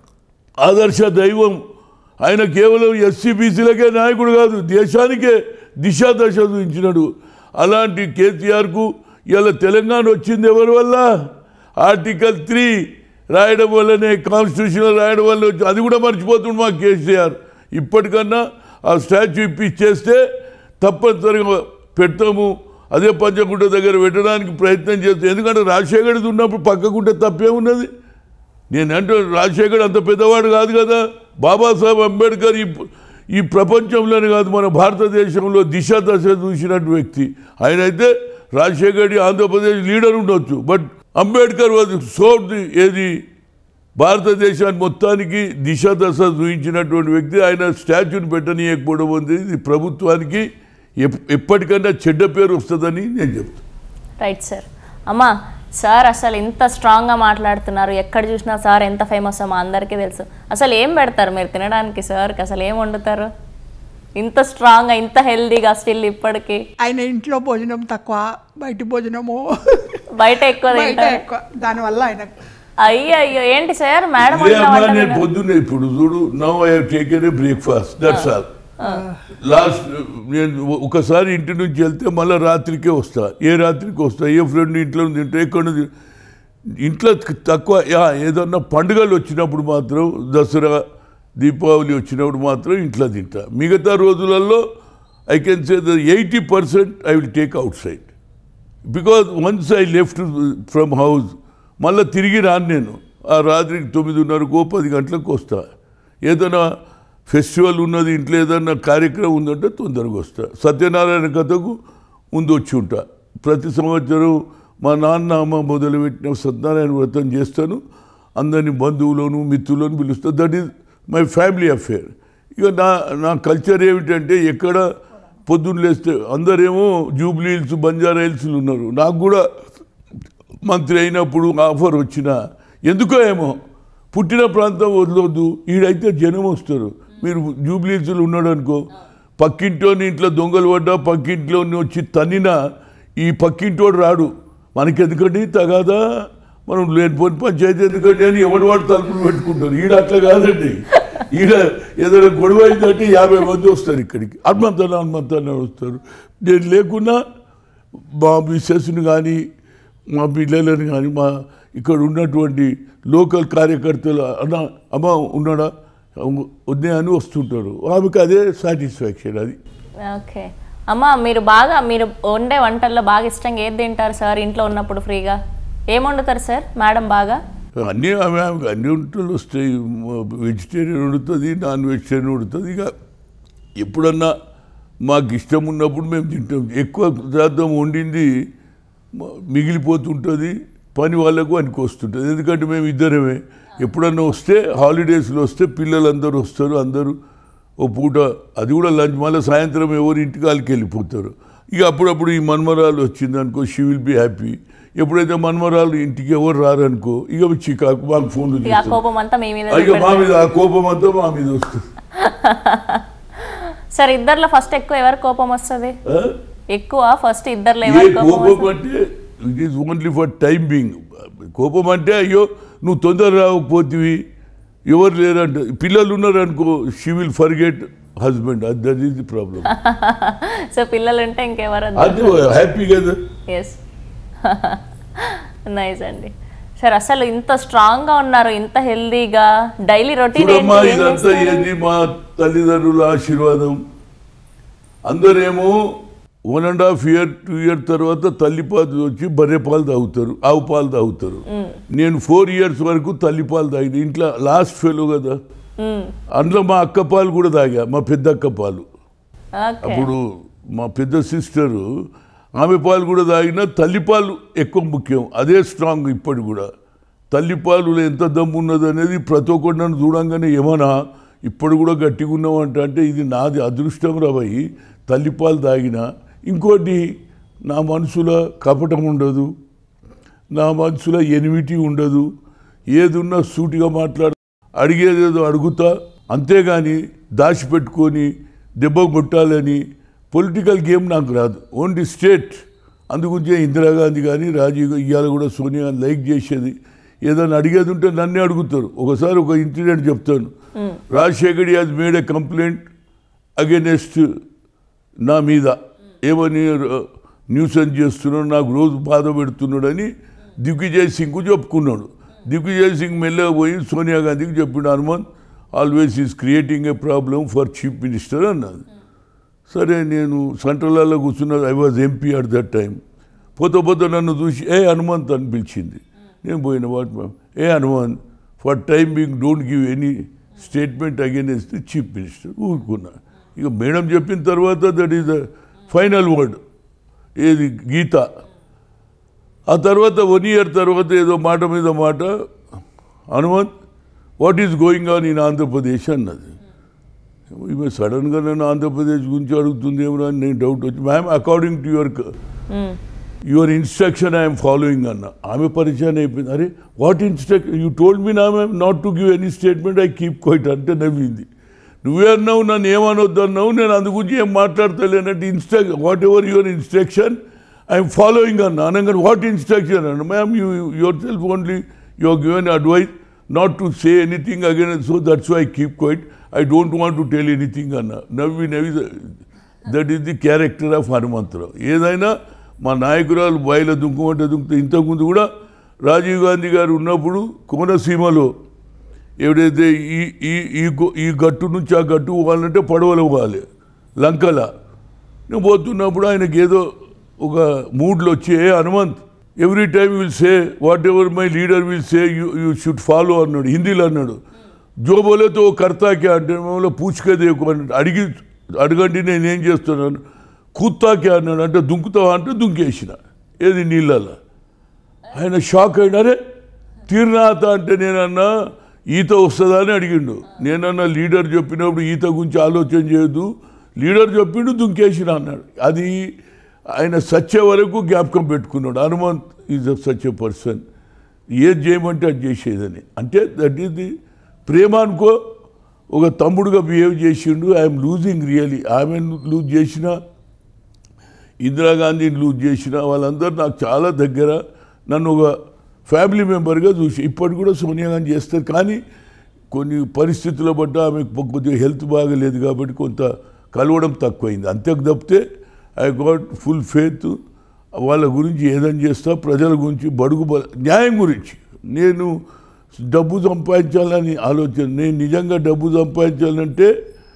ఆదర్శ దైవం ఆయన కేవలం ఎస్సీ బీసీలకే నాయకుడు కాదు దేశానికే దిశా దశ చూపించినాడు అలాంటి కేసీఆర్కు ఇలా తెలంగాణ వచ్చింది ఎవరి వల్ల ఆర్టికల్ త్రీ రాయడం వల్లనే కాన్స్టిట్యూషన్ రాయడం వల్ల వచ్చి అది కూడా మర్చిపోతుంది మా కేసీఆర్ ఇప్పటికన్నా ఆ స్టాచ్యూ ఇప్పించేస్తే తప్పనిసరిగా పెడతాము అదే పంచకుంట దగ్గర పెట్టడానికి ప్రయత్నం చేస్తాం ఎందుకంటే రాజశేఖర్ది ఉన్నప్పుడు పక్కకుంటే తప్పే ఉన్నది నేను అంటే రాజశేఖర్ అంత పెద్దవాడు కాదు కదా బాబాసాహెబ్ అంబేద్కర్ ఈ ఈ ప్రపంచంలోనే కాదు మన భారతదేశంలో దిశ దశ చూసినట్టు వ్యక్తి ఆయన అయితే రాజశేఖర్ ఆంధ్రప్రదేశ్ లీడర్ ఉండొచ్చు but Ambedkar was showed the ఏది భారతదేశాన్ని మొత్తానికి దిశ దశ చూపించినటువంటి వ్యక్తి ఆయన స్టాచ్యూని పెట్టనీయకపోవడం ఉంది ఇది ప్రభుత్వానికి ఎప్- ఎప్పటికన్నా చెడ్డ పేరు వస్తుందని నేను చెప్తాను రైట్ సార్ అమ్మా సార్ అసలు ఇంత స్ట్రాంగ్గా మాట్లాడుతున్నారు ఎక్కడ చూసినా సార్ ఎంత ఫేమస్ మా అందరికీ తెలుసు అసలు ఏం పెడతారు మీరు తినడానికి సార్కి అసలు ఏం వండుతారు ఇంత స్ట్రాంగ్గా ఇంత హెల్దీగా స్టిల్ ఇప్పటికీ ఆయన ఇంట్లో భోజనం తక్కువ బయట భోజనము బయట ఎక్కువ బయట తింటారు ఎక్కువ దానివల్ల ఆయన అయ్యో అయ్యో ఏంటి సార్ మేడం ఇదే వండిన అమ్మా వంట నేను తిన- పొద్దున్నే ఇప్పుడు చూడు now I taken a breakfast that's all last నేను ఒకసారి ఇంటి నుంచి వెళ్తే మళ్ళీ రాత్రికే వస్తా ఏ రాత్రికి వస్తా ఏ ఫ్రెండ్ ఇంట్లో తింటా ఎక్కడ నుంచి ఇంట్లో తక్కువ యా, ఏదన్నా పండుగలు వచ్చినప్పుడు మాత్రం దసరా దీపావళి వచ్చినప్పుడు మాత్రం ఇంట్లో తింటా మిగతా రోజులలో I can say the eighty percent I will take outside because once I left from house మళ్ళీ తిరిగి రాను నేను ఆ రాత్రికి తొమ్మిదిన్నరకు పది గంటలకు వస్తా ఏదైనా ఫెస్టివల్ ఉన్నది ఇంట్లో ఏదైనా కార్యక్రమం ఉందంటే తొందరగా వస్తా సత్యనారాయణ కథకు ముందు వచ్చి ఉంటా ప్రతి సంవత్సరం మా నాన్న అమ్మ మొదలుపెట్టిన సత్యనారాయణ వ్రతం చేస్తాను అందరినీ బంధువులను మిత్రులను పిలుస్తా that is my family affair ఇక నా నా కల్చర్ ఏమిటంటే ఎక్కడ పొద్దున్న లేస్తే అందరేమో జూబ్లీ హిల్స్ బంజారా హిల్స్లు ఉన్నారు నాకు కూడా మంత్రి అయినప్పుడు ఆఫర్ వచ్చినా ఎందుకో ఏమో పుట్టిన ప్రాంతం వదలొద్దు ఈడైతే జనం వస్తారు మీరు జూబ్లీ హిల్స్లో ఉన్నాడు అనుకో పక్కింటోని ఇంట్లో దొంగలు పడ్డా పక్కింట్లోని వచ్చి తన్నినా ఈ పక్కింటోడు రాడు మనకి ఎందుకండి తగాదా మనం లేనిపోని పంచాయతీ ఎందుకంటే అని ఎవడు వాడు తలుపులు పెట్టుకుంటారు ఈడ అట్లా కాదండి ఈడ ఏదైనా గొడవ అయిందంటే యాభై మంది వస్తారు ఇక్కడికి హనుమంతాన్ని హనుమంతాన్ని వస్తారు నేను లేకున్నా మా మిస్సెస్ని కానీ మా పిల్లలని కానీ మా ఇక్కడ ఉన్నటువంటి లోకల్ కార్యకర్తలు అన్న అమ్మ ఉన్నాడా ఉన్నాయని వస్తుంటారు ఆమెకు అదే సాటిస్ఫాక్షన్ అది ఓకే అమ్మ మీరు బాగా మీరు వండే వంటల్లో బాగా ఇష్టంగా ఏది తింటారు సార్ ఇంట్లో ఉన్నప్పుడు ఫ్రీగా ఏం వండుతారు సార్ మేడం బాగా అన్నీ ఆమె ఆమెకు అన్ని వంటలు వస్తాయి వెజిటేరియన్ వండుతుంది నాన్ వెజిటేరియన్ వండుతుంది ఇక ఎప్పుడన్నా మాకు ఇష్టం ఉన్నప్పుడు మేము తింటాం ఎక్కువ శాతం వండింది మ- మిగిలిపోతుంటుంది పని వాళ్ళకు అనికి వస్తుంటుంది ఎందుకంటే మేము ఇద్దరమే ఎప్పుడన్నా వస్తే హాలిడేస్లో వస్తే పిల్లలందరూ వస్తారు అందరూ ఓ పూట అది కూడా లంచ్ మళ్ళీ సాయంత్రం ఎవరు ఇంటికి వాళ్ళకి వెళ్ళిపోతారు ఇక అప్పుడప్పుడు ఈ మన్మరాలు వచ్చింది అనుకో షీ విల్ బి హ్యాపీ ఎప్పుడైతే మన్మరాలు ఇంటికి ఎవరు రారనుకో ఇక చికాకు మాకు ఫోన్లు ఇక ఆ చేస్తారు కోపం అంతా మీ మీద ఇక మా మీద ఆ కోపం అంతా మా మీద వస్తుంది సార్ ఇద్దర్లో ఫస్ట్ ఎక్కువ ఎవరు కోపం వస్తుంది ఆ? ఎక్కువ ఫస్ట్ ఇద్దర్లో ఏ ఎవరు కోపం కోపం వస్తుంది అంటే it is only for time being కోపం అంటే అయ్యో నువ్వు తొందర రాకపోతివి ఎవరు లేరంటే పిల్లలు ఉన్నారనుకో she will forget husband that is the problem so పిల్లలు ఉంటే ఇంకెవరు అది హ్యాపీ కదా ఎస్ నైస్ అండి సార్ అసలు ఇంత స్ట్రాంగ్ గా ఉన్నారు ఇంత హెల్దీగా డైలీ రొటీన్ చూడమ్మా ఇదంతా ఏంది మా తల్లిదండ్రుల ఆశీర్వాదం అందరేమో one and half year two year తర్వాత తల్లిపాలు వచ్చి బర్రె పాలు తాగుతారు ఆవు పాలు తాగుతారు నేను ఫోర్ ఇయర్స్ వరకు తల్లిపాలు తాగిన ఇంట్లో లాస్ట్ ఫెలో కదా అందులో మా అక్క పాలు కూడా తాగా మా పెద్ద అక్క పాలు ఓకే అప్పుడు మా పెద్ద సిస్టరు ఆమె పాలు కూడా తాగినా తల్లిపాలు ఎక్కువ ముఖ్యం అదే స్ట్రాంగ్ ఇప్పటి కూడా తల్లిపాలు ఎంత దమ్ము ఉన్నది అనేది ప్రతి ఒక్కటి నన్ను చూడంగానే ఏమన్నా ఇప్పుడు కూడా గట్టిగా ఉన్నామంట అంటే ఇది నాది అదృష్టం రాబోయి తల్లిపాలు తాగిన ఇంకోటి నా మనసులో కపటం ఉండదు నా మనసులో ఎనిమిటీ ఉండదు ఏది ఉన్నా సూటిగా మాట్లాడ అడిగేదేదో అడుగుతా అంతేగాని దాచిపెట్టుకొని దెబ్బ కొట్టాలని పొలిటికల్ గేమ్ నాకు రాదు ఓన్లీ స్టేట్ అందుగురించే ఇందిరాగాంధీ కానీ రాజీవ్ గా- ఇవాళ కూడా సోనియా గాంధీ లైక్ చేసేది ఏదైనా అడిగేది ఉంటే నన్నే అడుగుతారు ఒకసారి ఒక ఇన్సిడెంట్ చెప్తాను Rajasekhar has made a complaint against నా మీద ఏమని న్యూసెన్స్ చేస్తున్నాడు నాకు రోజు బాధ పెడుతున్నాడని దిగ్విజయ్ సింగ్కు చెప్పుకున్నాడు దిగ్విజయ్ సింగ్ మెల్లగా పోయి సోనియా గాంధీకి చెప్పిండు Hanumanth always is creating a problem for chief minister అన్నది సరే నేను సెంట్రల్లో కూర్చున్న I was MP at that time పోతే పోతే నన్ను చూసి ఏ హనుమంత్ అని పిలిచింది నేను పోయిన what a Hanumanth for time being don't give any statement against the chief minister ఊరుకున్నా ఇక మేడం చెప్పిన తర్వాత that is the final word ఏది గీత ఆ తర్వాత వన్ ఇయర్ తర్వాత ఏదో మాట మీద మాట Hanumanth what is going on in Andhra Pradesh అన్నది ఈమె సడన్గా నన్ను ఆంధ్రప్రదేశ్ గురించి అడుగుతుంది ఏమో అని నేను డౌట్ వచ్చి ma'am according to your your instruction I'm following అన్న ఆమె పరిచయం అయిపోయింది అరే what instruction you told me నా ma'am not to give any statement I keep quiet అంటే నవ్వింది నువ్వే అన్నావు నన్ను ఏమనొద్దు అన్నావు నేను అందు గురించి ఏం మాట్లాడతలేనట్టు instruct whatever your instruction I'm following అన్న అనగానే వాట్ ఇన్స్ట్రక్షన్ అన్న ma'am you yourself only you are given advice not to say anything again so that's why keep quiet I don't want to tell anything అన్న నవ్వి నవ్వి that is the character of Hanumantha Rao ఏదైనా మా నాయకురాలు బాయిల దుంకుమంటే దుంకుతే ఇంతకుముందు కూడా రాజీవ్ గాంధీ గారు ఉన్నప్పుడు కోనసీమలో ఎవడైతే ఈ ఈ ఈ గొ- ఈ గట్టు నుంచి ఆ గట్టు పోవాలంటే పడవలు పోవాలి లంకల నేను పోతున్నప్పుడు ఆయనకి ఏదో ఒక మూడ్లో వచ్చి ఏ Hanumanth every time will say whatever my leader will say you you should follow అన్నాడు హిందీలో అన్నాడు జో బోలేతో ఓ కర్తాకే అంటే మమ్మల్ని పూచుకదే అన్నాడు అడిగి అడగండి నేను ఏం చేస్తున్నాను కూత్తాకే అన్నాడు అంటే దుంకుతావా అంటే దుంకేసిన ఏది నీళ్ళల్లో ఆయన షాక్ అయిన అరే తీర్నాథ అంటే నేనన్నా ఈత వస్తుందా అని అడిగిండు నేనన్నా లీడర్ చెప్పినప్పుడు ఈత గురించి ఆలోచన చేయొద్దు లీడర్ చెప్పిండు దుంకేసిన అన్నాడు అది ఆయన సచ్చే వరకు జ్ఞాపకం పెట్టుకున్నాడు Hanumanth is a such a person ఏది చేయమంటే అది చేసేదని అంటే దట్ ఈస్ ది ప్రేమ అనుకో ఒక తమ్ముడుగా బిహేవ్ చేసిండు ఐఎమ్ లూజింగ్ రియలీ ఆమె లూజ్ చేసినా ఇందిరాగాంధీని లూజ్ చేసిన వాళ్ళందరూ నాకు చాలా దగ్గర నన్ను ఒక ఫ్యామిలీ మెంబర్గా చూసి ఇప్పటికి కూడా సోనియా గాంధీ చేస్తారు కానీ కొన్ని పరిస్థితుల బట్టి ఆమెకు కొద్దిగా హెల్త్ బాగలేదు కాబట్టి కొంత కలవడం తక్కువైంది అంతకు తప్పితే ఐ గాట్ ఫుల్ ఫేత్ వాళ్ళ గురించి ఏదని చేస్తా ప్రజల గురించి బడుగు బ- న్యాయం గురించి నేను డబ్బు సంపాదించాలని ఆలోచన నేను నిజంగా డబ్బు సంపాదించాలంటే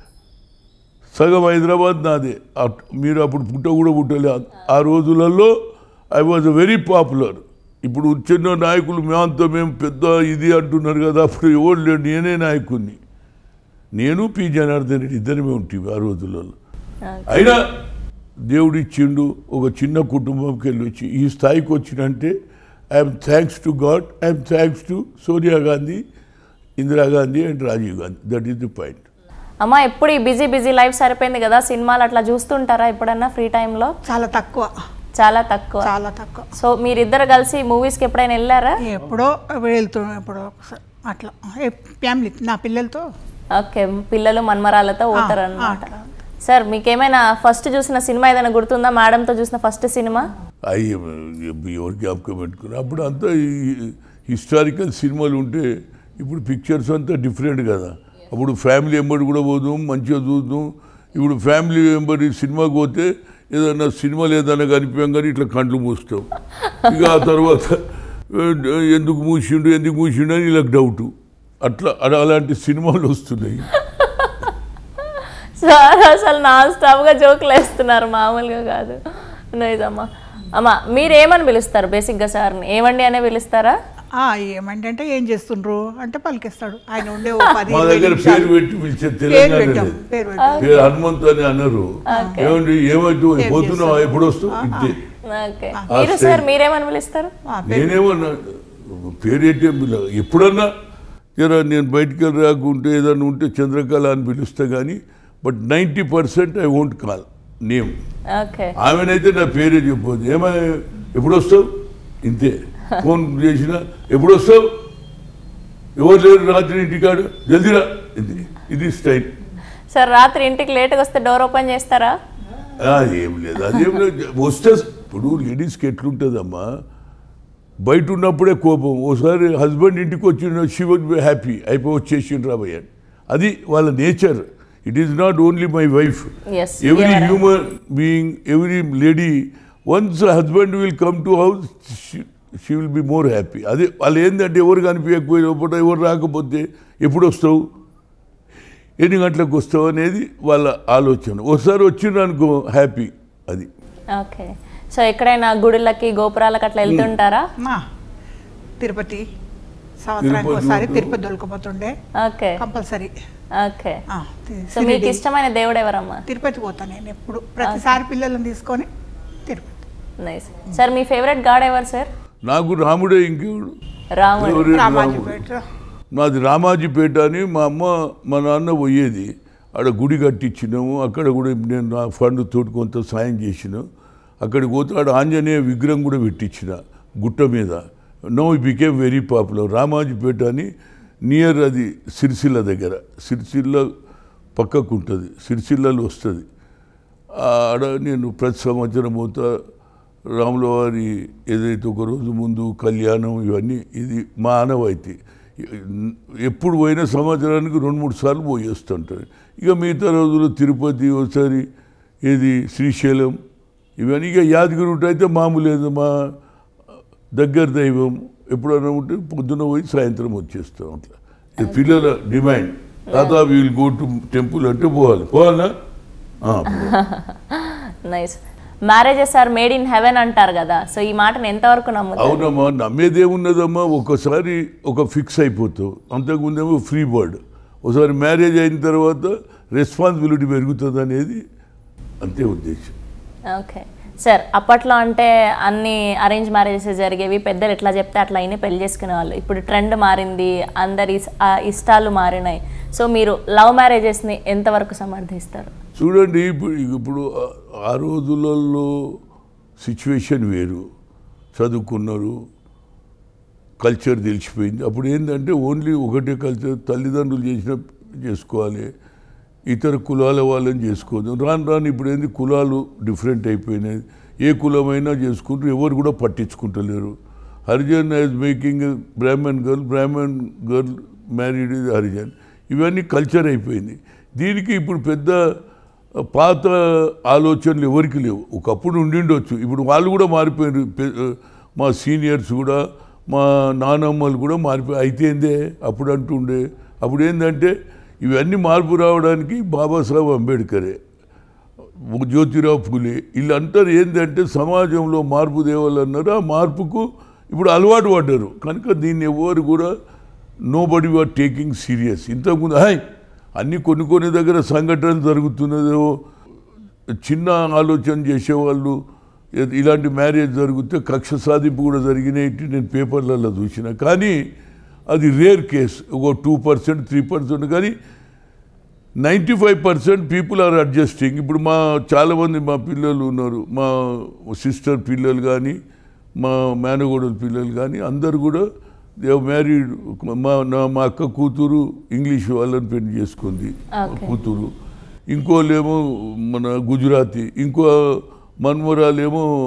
సగం హైదరాబాద్ నాదే అట్- మీరు అప్పుడు పుట్ట కూడా పుట్టలే ఆ రోజులలో ఐ వాజ్ వెరీ పాపులర్ ఇప్పుడు చిన్న నాయకులు మేమంతా మేము పెద్ద ఇది అంటున్నారు కదా అప్పుడు ఎవరు లేడు నేనే నాయకుడిని నేను పి జనార్దన్ రెడ్డి ఇద్దరమే ఉంటుంది ఆ రోజులలో అయినా దేవుడు ఇచ్చిండు ఒక చిన్న కుటుంబంకి వెళ్ళి వచ్చి ఈ స్థాయికి వచ్చినంటే I'm thanks to God I'm thanks to Sonia Gandhi Indira Gandhi and Rajiv Gandhi that is the point అమ్మ ఎప్పుడు ఈ బిజీ బిజీ లైఫ్ సరిపోయింది కదా సినిమాలు అట్లా చూస్తుంటారా ఎప్పుడన్నా ఫ్రీ టైంలో చాలా తక్కువ చాలా తక్కువ చాలా తక్కువ సో మీరిద్దరు కలిసి మూవీస్కి ఎప్పుడైనా వెళ్ళారా ఎప్పుడో వెళ్తున్నాం ఎప్పుడో ఒకసారి అట్లా ఏ ఫ్యామిలీ నా పిల్లలతో ఓకే పిల్లలు మన్మరాలతో పోతారు అనమాట అట్లా. సార్ మీకేమైనా ఫస్ట్ చూసిన సినిమా ఏదైనా గుర్తుందా మేడంతో చూసిన ఫస్ట్ సినిమా అవి ఎవరు జ్ఞాపకం పెట్టుకుని అప్పుడు అంతా హిస్టారికల్ సినిమాలు ఉంటే ఇప్పుడు పిక్చర్స్ అంతా డిఫరెంట్ కదా అప్పుడు ఫ్యామిలీ ఎంబడి కూడా పోదాం మంచిగా చూద్దాం ఇప్పుడు ఫ్యామిలీ ఎంబడి సినిమాకి పోతే ఏదన్నా సినిమాలు ఏదైనా కనిపించాం కానీ ఇట్లా కండ్లు మూస్తాం ఇక ఆ తర్వాత ఏ, ఎందుకు మూసిండు ఎందుకు మూసిండు అని ఇలా డౌట్ అట్లా అలా- అలాంటి సినిమాలు వస్తున్నాయి సార్ అసలు నాన్ స్టాప్గా జోకులు వేస్తున్నారు మామూలుగా కాదు నైస్ అమ్మా అమ్మా మీరు ఏమని పిలుస్తారు బేసిక్గా సార్ని ఏమండి అనే పిలుస్తారా ఆ, ఏమంటే అంటే ఏం చేస్తుండ్రు అంటే పలికిస్తాడు ఆయన ఉండే ఓ పది మా ఇరవై దగ్గర నిమిషాలు. పేరు పెట్టి పిలిచే పేరు తెలంగాణ పెట్టాం లేదు. పేరు పెట్టాం పేరు హనుమంతు అని అన్నారు ఏమండి ఏమైతే పోతున్నావు ఎప్పుడు వస్తావు ఇంతే ఓకే మీరు సార్ మీరేమని పిలుస్తారు ఆ, పేరు నేనేమన్నా పేరేంటి ఎప్పుడన్నా జరా నేను బయటికి వెళ్ళి రాకుంటే ఏదన్నా ఉంటే చంద్రకళ అని పిలుస్తా కానీ but ninety percent I won't call name okay ఆమెనైతే నా పేరే చెప్పొద్దు ఏమై ఎప్పుడు వస్తావు ఇంతే ఫోన్ చేసినా ఎప్పుడు వస్తావు ఎవరు లేరు రాత్రి ఇంటికాడు జల్దీరా ఇది ఇది స్టైల్ సార్ రాత్రి ఇంటికి లేట్గా వస్తే డోర్ ఓపెన్ చేస్తారా ఆ, ఏం లేదు అదేం లేదు వస్తే ఇప్పుడు లేడీస్కి ఎట్లుంటుందమ్మా బయట ఉన్నప్పుడే కోపం ఓసారి హస్బెండ్ ఇంటికి వచ్చిన షీ వుడ్ బి హ్యాపీ అయిపోయి వచ్చేసిండ్రు రాబోయ్ అది వాళ్ళ nature it is not only my wife yes every human being, every lady, once a husband will come to house, she, she will be more happy. అదే వాళ్ళు ఏంటంటే ఎవరు కనిపించకపోయినప్పుడు ఎవరు రాకపోతే ఎప్పుడు వస్తావు ఎన్ని గంటలకు వస్తావు అనేది వాళ్ళ ఆలోచన ఒకసారి వచ్చిండ్రు అనుకో హ్యాపీ అది ఓకే సో ఎక్కడైనా గుడులకి గోపురాలకు అట్లా వెళ్తుంటారా మా తిరుపతి సంవత్సరానికి తిరుపతి ఒకసారి పోతూ. తిరుపతి దొలకపోతుండే ఓకే కంపల్సరీ ఓకే ఆ, తి- సో మీకు షిరిడి. ఇష్టమైన దేవుడు ఎవరమ్మా తిరుపతి పోతాను నేను ఎప్పుడు ప్రతిసారి పిల్లలను తీసుకొని తిరుపతి నైస్ సార్ మీ ఫేవరెట్ గాడ్ ఎవరు సార్ నాకు రాముడే ఇంకెవడు రాముడు ఎవరే రాముడు రామాజీపేట నాది రామాజీపేట అని మా అమ్మ మా నాన్న పోయేది ఆడ గుడి కట్టించినాము అక్కడ కూడా నేను నా ఫండ్ తోటి కొంత సాయం చేసిన అక్కడికి పోతే ఆడ ఆంజనేయ విగ్రహం కూడా పెట్టించిన గుట్ట మీద no became very popular Ramajipeta అని నియర్ అది సిరిసిల్ల దగ్గర సిరిసిల్ల పక్కకు ఉంటుంది సిరిసిల్లలో వస్తుంది ఆడ నేను ప్రతి సంవత్సరం పోతా రాముల వారి ఏదైతే ఒక రోజు ముందు కళ్యాణం ఇవన్నీ ఇది మా ఆనవాయితీ ఎప్పుడు పోయిన సంవత్సరానికి రెండు మూడు సార్లు పోయేస్తుంటాను ఇక మిగతా రోజులు తిరుపతి ఒకసారి ఏది శ్రీశైలం ఇవన్నీ ఇక యాదగిరి ఉంటే అయితే మామూలు ఏదో మా దగ్గర దైవం ఎప్పుడైనా ఉంటే పొద్దున పోయి సాయంత్రం వచ్చేస్తాం అట్లా ఇది పిల్లల డిమాండ్ తాతా విల్ గో టు టెంపుల్ అంటే పోవాలి పోవాలా ఆ, nice marriages are made in heaven అంటారు కదా సో ఈ మాటను ఎంతవరకు నమ్ముతారు అవునమ్మా నమ్మేదేమున్నదమ్మా ఒకసారి ఒక ఫిక్స్ అయిపోతావు అంతకుముందేమో ఫ్రీ బర్డ్ ఒకసారి మ్యారేజ్ అయిన తర్వాత రెస్పాన్సిబిలిటీ పెరుగుతుంది అనేది అంతే ఉద్దేశం ఓకే సార్ అప్పట్లో అంటే అన్ని అరేంజ్ మ్యారేజెస్ జరిగేవి పెద్దలు ఎట్లా చెప్తే అట్లా అయినా పెళ్లి చేసుకునే వాళ్ళు ఇప్పుడు ట్రెండ్ మారింది అందరి ఇస్- ఆ ఇష్టాలు మారినాయి సో మీరు లవ్ మ్యారేజెస్ని ఎంతవరకు సమర్థిస్తారు చూడండి ఇప్పుడు ఇప్పుడు ఆ- ఆ రోజులలో సిచ్యువేషన్ వేరు చదువుకున్నారు కల్చర్ తెలిసిపోయింది అప్పుడు ఏంటంటే ఓన్లీ ఒకటే కల్చర్ తల్లిదండ్రులు చేసిన చేసుకోవాలి ఇతర కులాల వాళ్ళని చేసుకోవద్దు రాను రాను ఇప్పుడు ఏంది కులాలు డిఫరెంట్ అయిపోయినాయి ఏ కులమైనా చేసుకుంటారు ఎవరు కూడా పట్టించుకుంటలేరు Harijan as making Brahmin girl Brahmin girl married is Harijan ఇవన్నీ కల్చర్ అయిపోయింది దీనికి ఇప్పుడు పెద్ద పాత ఆలోచనలు ఎవరికి లేవు ఒకప్పుడు ఉండిండొచ్చు ఇప్పుడు వాళ్ళు కూడా మారిపోయారు పె- మా సీనియర్స్ కూడా మా నానమ్మలు కూడా మారిపోయి అయితే ఏందే అప్పుడు అంటుండే అప్పుడు ఏంటంటే ఇవన్నీ మార్పు రావడానికి బాబాసాహెబ్ అంబేద్కరే జ్యోతిరావు ఫులే వీళ్ళంటారు ఏంటంటే సమాజంలో మార్పు తేవాలన్నారు ఆ మార్పుకు ఇప్పుడు అలవాటు పడ్డారు కనుక దీన్ని ఎవరు కూడా nobody are taking serious ఇంతకుముందు హాయ్ అన్ని కొన్ని కొన్ని దగ్గర సంఘటనలు జరుగుతున్నదో చిన్న ఆలోచన చేసేవాళ్ళు ఇ- ఇలాంటి మ్యారేజ్ జరిగితే కక్ష సాధింపు కూడా జరిగినాయి నేను పేపర్లలో చూసిన కానీ అది రేర్ కేస్ ఒక టూ పర్సెంట్ త్రీ పర్సెంట్ కానీ ninety five percent people are adjusting ఇప్పుడు మా చాలామంది మా పిల్లలు ఉన్నారు మా సిస్టర్ పిల్లలు కానీ మా మేనగోడల పిల్లలు కానీ అందరు కూడా దే మ్యారీడ్ మా నా మా అక్క కూతురు ఇంగ్లీష్ వాళ్ళని పెళ్లి చేసుకుంది Okay. కూతురు ఇంకోళ్ళేమో మన గుజరాతీ ఇంకో మన్మరాలేమో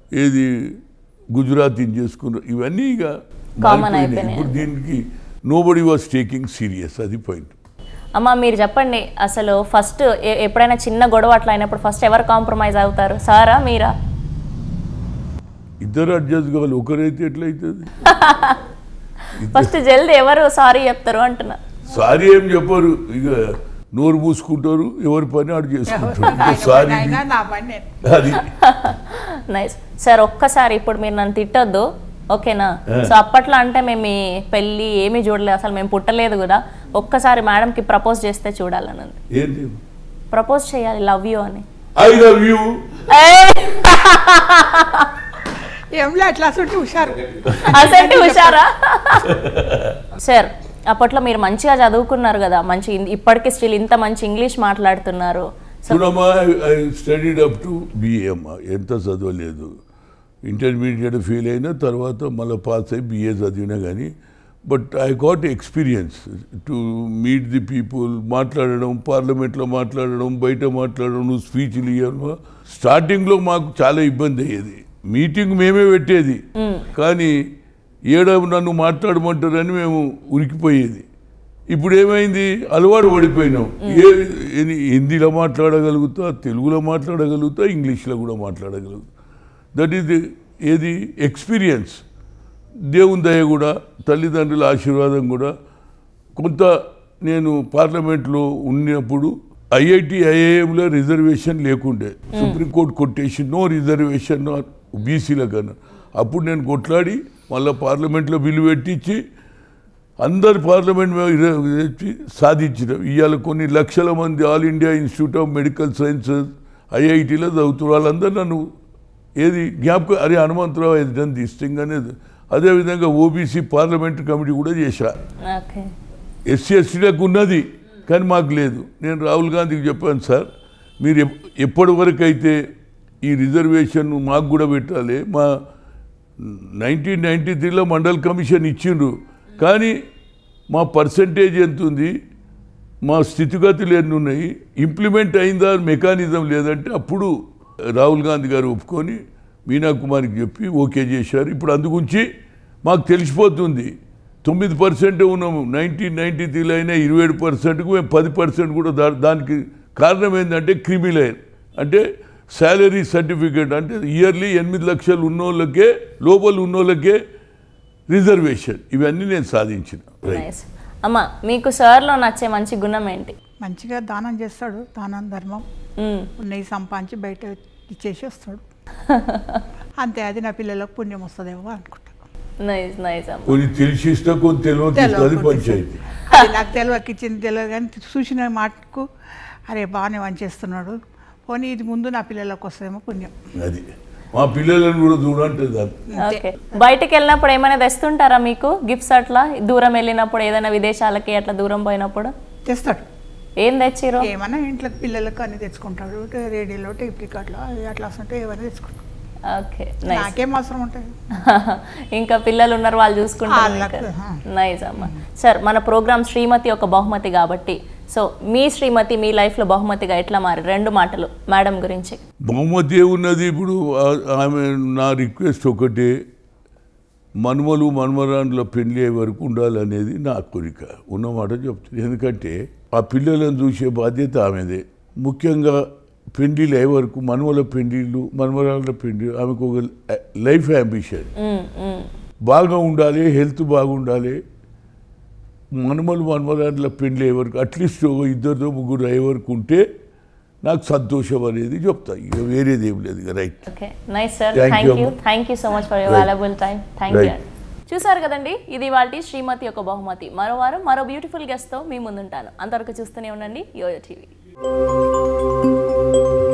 ఏది గుజరాతీ చేసుకున్నారు ఇవన్నీ ఇక Common మారిపోయినాయి. అయిపోయినాయి. ఇప్పుడు దీనికి nobody was taking serious అది పాయింట్ అమ్మ మీరు చెప్పండి అసలు ఫస్ట్ ఎప్పుడైనా చిన్న గొడవ అట్లా అయినప్పుడు ఫస్ట్ ఎవరు కాంప్రమైజ్ అవుతారు సారా మీరా ఇద్దరు అడ్జస్ట్ కావాలి ఒకరైతే ఎట్లయితుంది ఫస్ట్ జల్దీ ఎవరు సారీ చెప్తారు అంటున్నా సారీ ఏం చెప్పరు ఇక నోరు పూసుకుంటారు ఎవరి పని ఆడు చేసుకుంటారు ఆయన సారీ పని అయినా నా పని నేను అది నైస్ సార్ ఒక్కసారి ఇప్పుడు మీరు నన్ను తిట్టొద్దు ఓకేనా సో అప్పట్లో అంటే మేము మీ పెళ్ళి ఏమీ చూడలేదు అసలు మేము పుట్టలేదు కూడా ఒక్కసారి మేడంకి ప్రపోజ్ చేస్తే చూడాలని ఉంది ఏంటి ప్రపోజ్ చేయాలి లవ్ యూ అని ఐ లవ్ యూ ఏంలే అట్లా ఉంటే హుషారు అసంటి హుషారా సార్ అప్పట్లో మీరు మంచిగా చదువుకున్నారు కదా మంచి ఇప్పటికీ స్టిల్ ఇంత మంచి ఇంగ్లీష్ మాట్లాడుతున్నారు చూడమ్మా I studied up to BA అమ్మా ఎంత చదవలేదు ఇంటర్మీడియట్ ఫెయిల్ అయినా తర్వాత మళ్ళీ పాస్ అయ్యి బిఏ చదివినా కానీ but I got experience to meet the people మాట్లాడడం పార్లమెంట్లో మాట్లాడడం బయట మాట్లాడడం స్పీచ్లు ఇవ్వడం స్టార్టింగ్లో మాకు చాలా ఇబ్బంది అయ్యేది మీటింగ్ మేమే పెట్టేది కానీ ఏడ నన్ను మాట్లాడమంటారని మేము ఉరికిపోయేది ఇప్పుడు ఏమైంది అలవాటు పడిపోయినాం ఏ ఎని- హిందీలో మాట్లాడగలుగుతా తెలుగులో మాట్లాడగలుగుతా ఇంగ్లీష్లో కూడా మాట్లాడగలుగుతా దట్ ఈస్ ఏది ఎక్స్పీరియన్స్ దేవుని దయ కూడా తల్లిదండ్రుల ఆశీర్వాదం కూడా కొంత నేను పార్లమెంట్లో ఉన్నప్పుడు ఐఐటి ఐఐఎంలో రిజర్వేషన్ లేకుండే సుప్రీంకోర్టు కొట్టేసి నో రిజర్వేషన్ బీసీల కన్నా అప్పుడు నేను కొట్లాడి మళ్ళీ పార్లమెంట్లో బిల్లు పెట్టించి అందరు పార్లమెంట్ మీద ఇర- తెచ్చి సాధించినాం ఇవాళ కొన్ని లక్షల మంది All India Institute of Medical Sciences ఐఐటీలో చదువుతున్నారు వాళ్ళందరూ నన్ను ఏది జ్ఞాపకం అరే హనుమంతరావు ఎదుటని దిస్టింగ్ అనేది అదేవిధంగా ఓబీసీ పార్లమెంటరీ కమిటీ కూడా చేశా ఓకే ఎస్సీ ఎస్టీలకు ఉన్నది కానీ మాకు లేదు నేను రాహుల్ గాంధీకి చెప్పాను సార్ మీరు ఎప్- ఎప్పటి వరకు అయితే ఈ రిజర్వేషన్ మాకు కూడా పెట్టాలి మా నైన్టీన్ నైంటీ త్రీలో మండల్ కమిషన్ ఇచ్చిండ్రు కానీ మా పర్సంటేజ్ ఎంత ఉంది మా స్థితిగతులు ఎన్ని ఉన్నాయి ఇంప్లిమెంట్ అయిందా మెకానిజం లేదంటే అప్పుడు రాహుల్ గాంధీ గారు ఒప్పుకొని మీనా కుమార్కి చెప్పి ఓకే చేశారు ఇప్పుడు అందుగురించి మాకు తెలిసిపోతుంది తొమ్మిది పర్సెంట్ ఉన్నాము నైన్టీన్ నైన్టీ త్రీలో అయినా ఇరవై ఏడు పర్సెంట్కు మేము పది పర్సెంట్ కూడా దా దానికి కారణం ఏంటంటే క్రిమిలైన్ అంటే శాలరీ సర్టిఫికేట్ అంటే ఇయర్లీ ఎనిమిది లక్షలు ఉన్నోళ్ళకే లోపల ఉన్నోళ్ళకే రిజర్వేషన్ ఇవన్నీ నేను సాధించిన రైట్ నైస్ అమ్మ మీకు సార్లో నచ్చే మంచి గుణం ఏంటి మంచిగా దానం చేస్తాడు దానం ధర్మం మ్మ్. ఉన్నవి సంపాదించి బయట ఇచ్చేసి వస్తాడు అంతే అది నా పిల్లలకు పుణ్యం వస్తుందేమో అనుకుంటా నైస్ నైస్ అమ్మ కొన్ని తెలిసి ఇస్తా కొన్ని తెలియక ఇస్తా అది పంచాయతీ అది నాకు తెలియక ఇచ్చింది తెలియదు కానీ చూసిన మాటకు అరే బాగానే వంచేస్తున్నాడు పోనీ ఇది ముందు నా పిల్లలకు వస్తుందేమో పుణ్యం అది మా పిల్లలను కూడా చూడంటే ఓకే బయటికి వెళ్ళినప్పుడు ఏమైనా తెస్తుంటారా మీకు గిఫ్ట్స్ అట్లా దూరం వెళ్ళినప్పుడు ఏదైనా విదేశాలకి అట్లా దూరం పోయినప్పుడు తెస్తాడు ఏం తెచ్చిరు ఏమన్నా ఇంట్లో పిల్లలకు అన్ని తెచ్చుకుంటాడు రేడియోలో టేప్ రికార్డులో అవి అట్లా వస్తుంటే ఏమైనా తెచ్చుకుంటాడు ఓకే నైస్ నాకేం అవసరం ఉంటుంది ఇంకా పిల్లలు ఉన్నారు వాళ్ళు చూసుకుంటారు వాళ్ళకు, ఆ. నైస్ అమ్మ సార్ మన ప్రోగ్రామ్ శ్రీమతి ఒక బహుమతి కాబట్టి సో మీ శ్రీమతి మీ లైఫ్లో బహుమతిగా ఎట్లా మారి రెండు మాటలు మేడం గురించి బహుమతి ఉన్నది ఇప్పుడు ఆ- ఆమె నా రిక్వెస్ట్ ఒకటే మన్మలు మన్మరాండ్ల పెళ్లి అయ్యే వరకు ఉండాలనేది నా కోరిక ఉన్నమాట చెప్తుంది ఎందుకంటే ఆ పిల్లలను చూసే బాధ్యత ఆమెదే ముఖ్యంగా పెళ్లిళ్ళు అయ్యే వరకు మన్మల పెళ్లిళ్ళు మన్మరాళ్ళ పెళ్లి ఆమెకు ఒక లైఫ్ అంబిషన్ మ్మ్, మ్మ్. బాగా ఉండాలి హెల్త్ బాగుండాలి మనుమలు మన్మరాండ్ల పెళ్లి అయ్యే వరకు అట్లీస్ట్ ఒక ఇద్దరితో ముగ్గురు అయ్యే వరకు ఉంటే నాకు సంతోషం అనేది చెప్తా ఇక వేరేది ఏం లేదు ఇక right okay nice sir Thank thank you, you అమ్మ. Thank you so much for your Right. Valuable time thank you Right. చూసారు కదండి ఇది వాటి శ్రీమతి యొక్క బహుమతి మరో వారం మరో బ్యూటిఫుల్ గెస్ట్తో మీ ముందుంటాను అంతవరకు చూస్తూనే ఉండండి యోయో టీవీ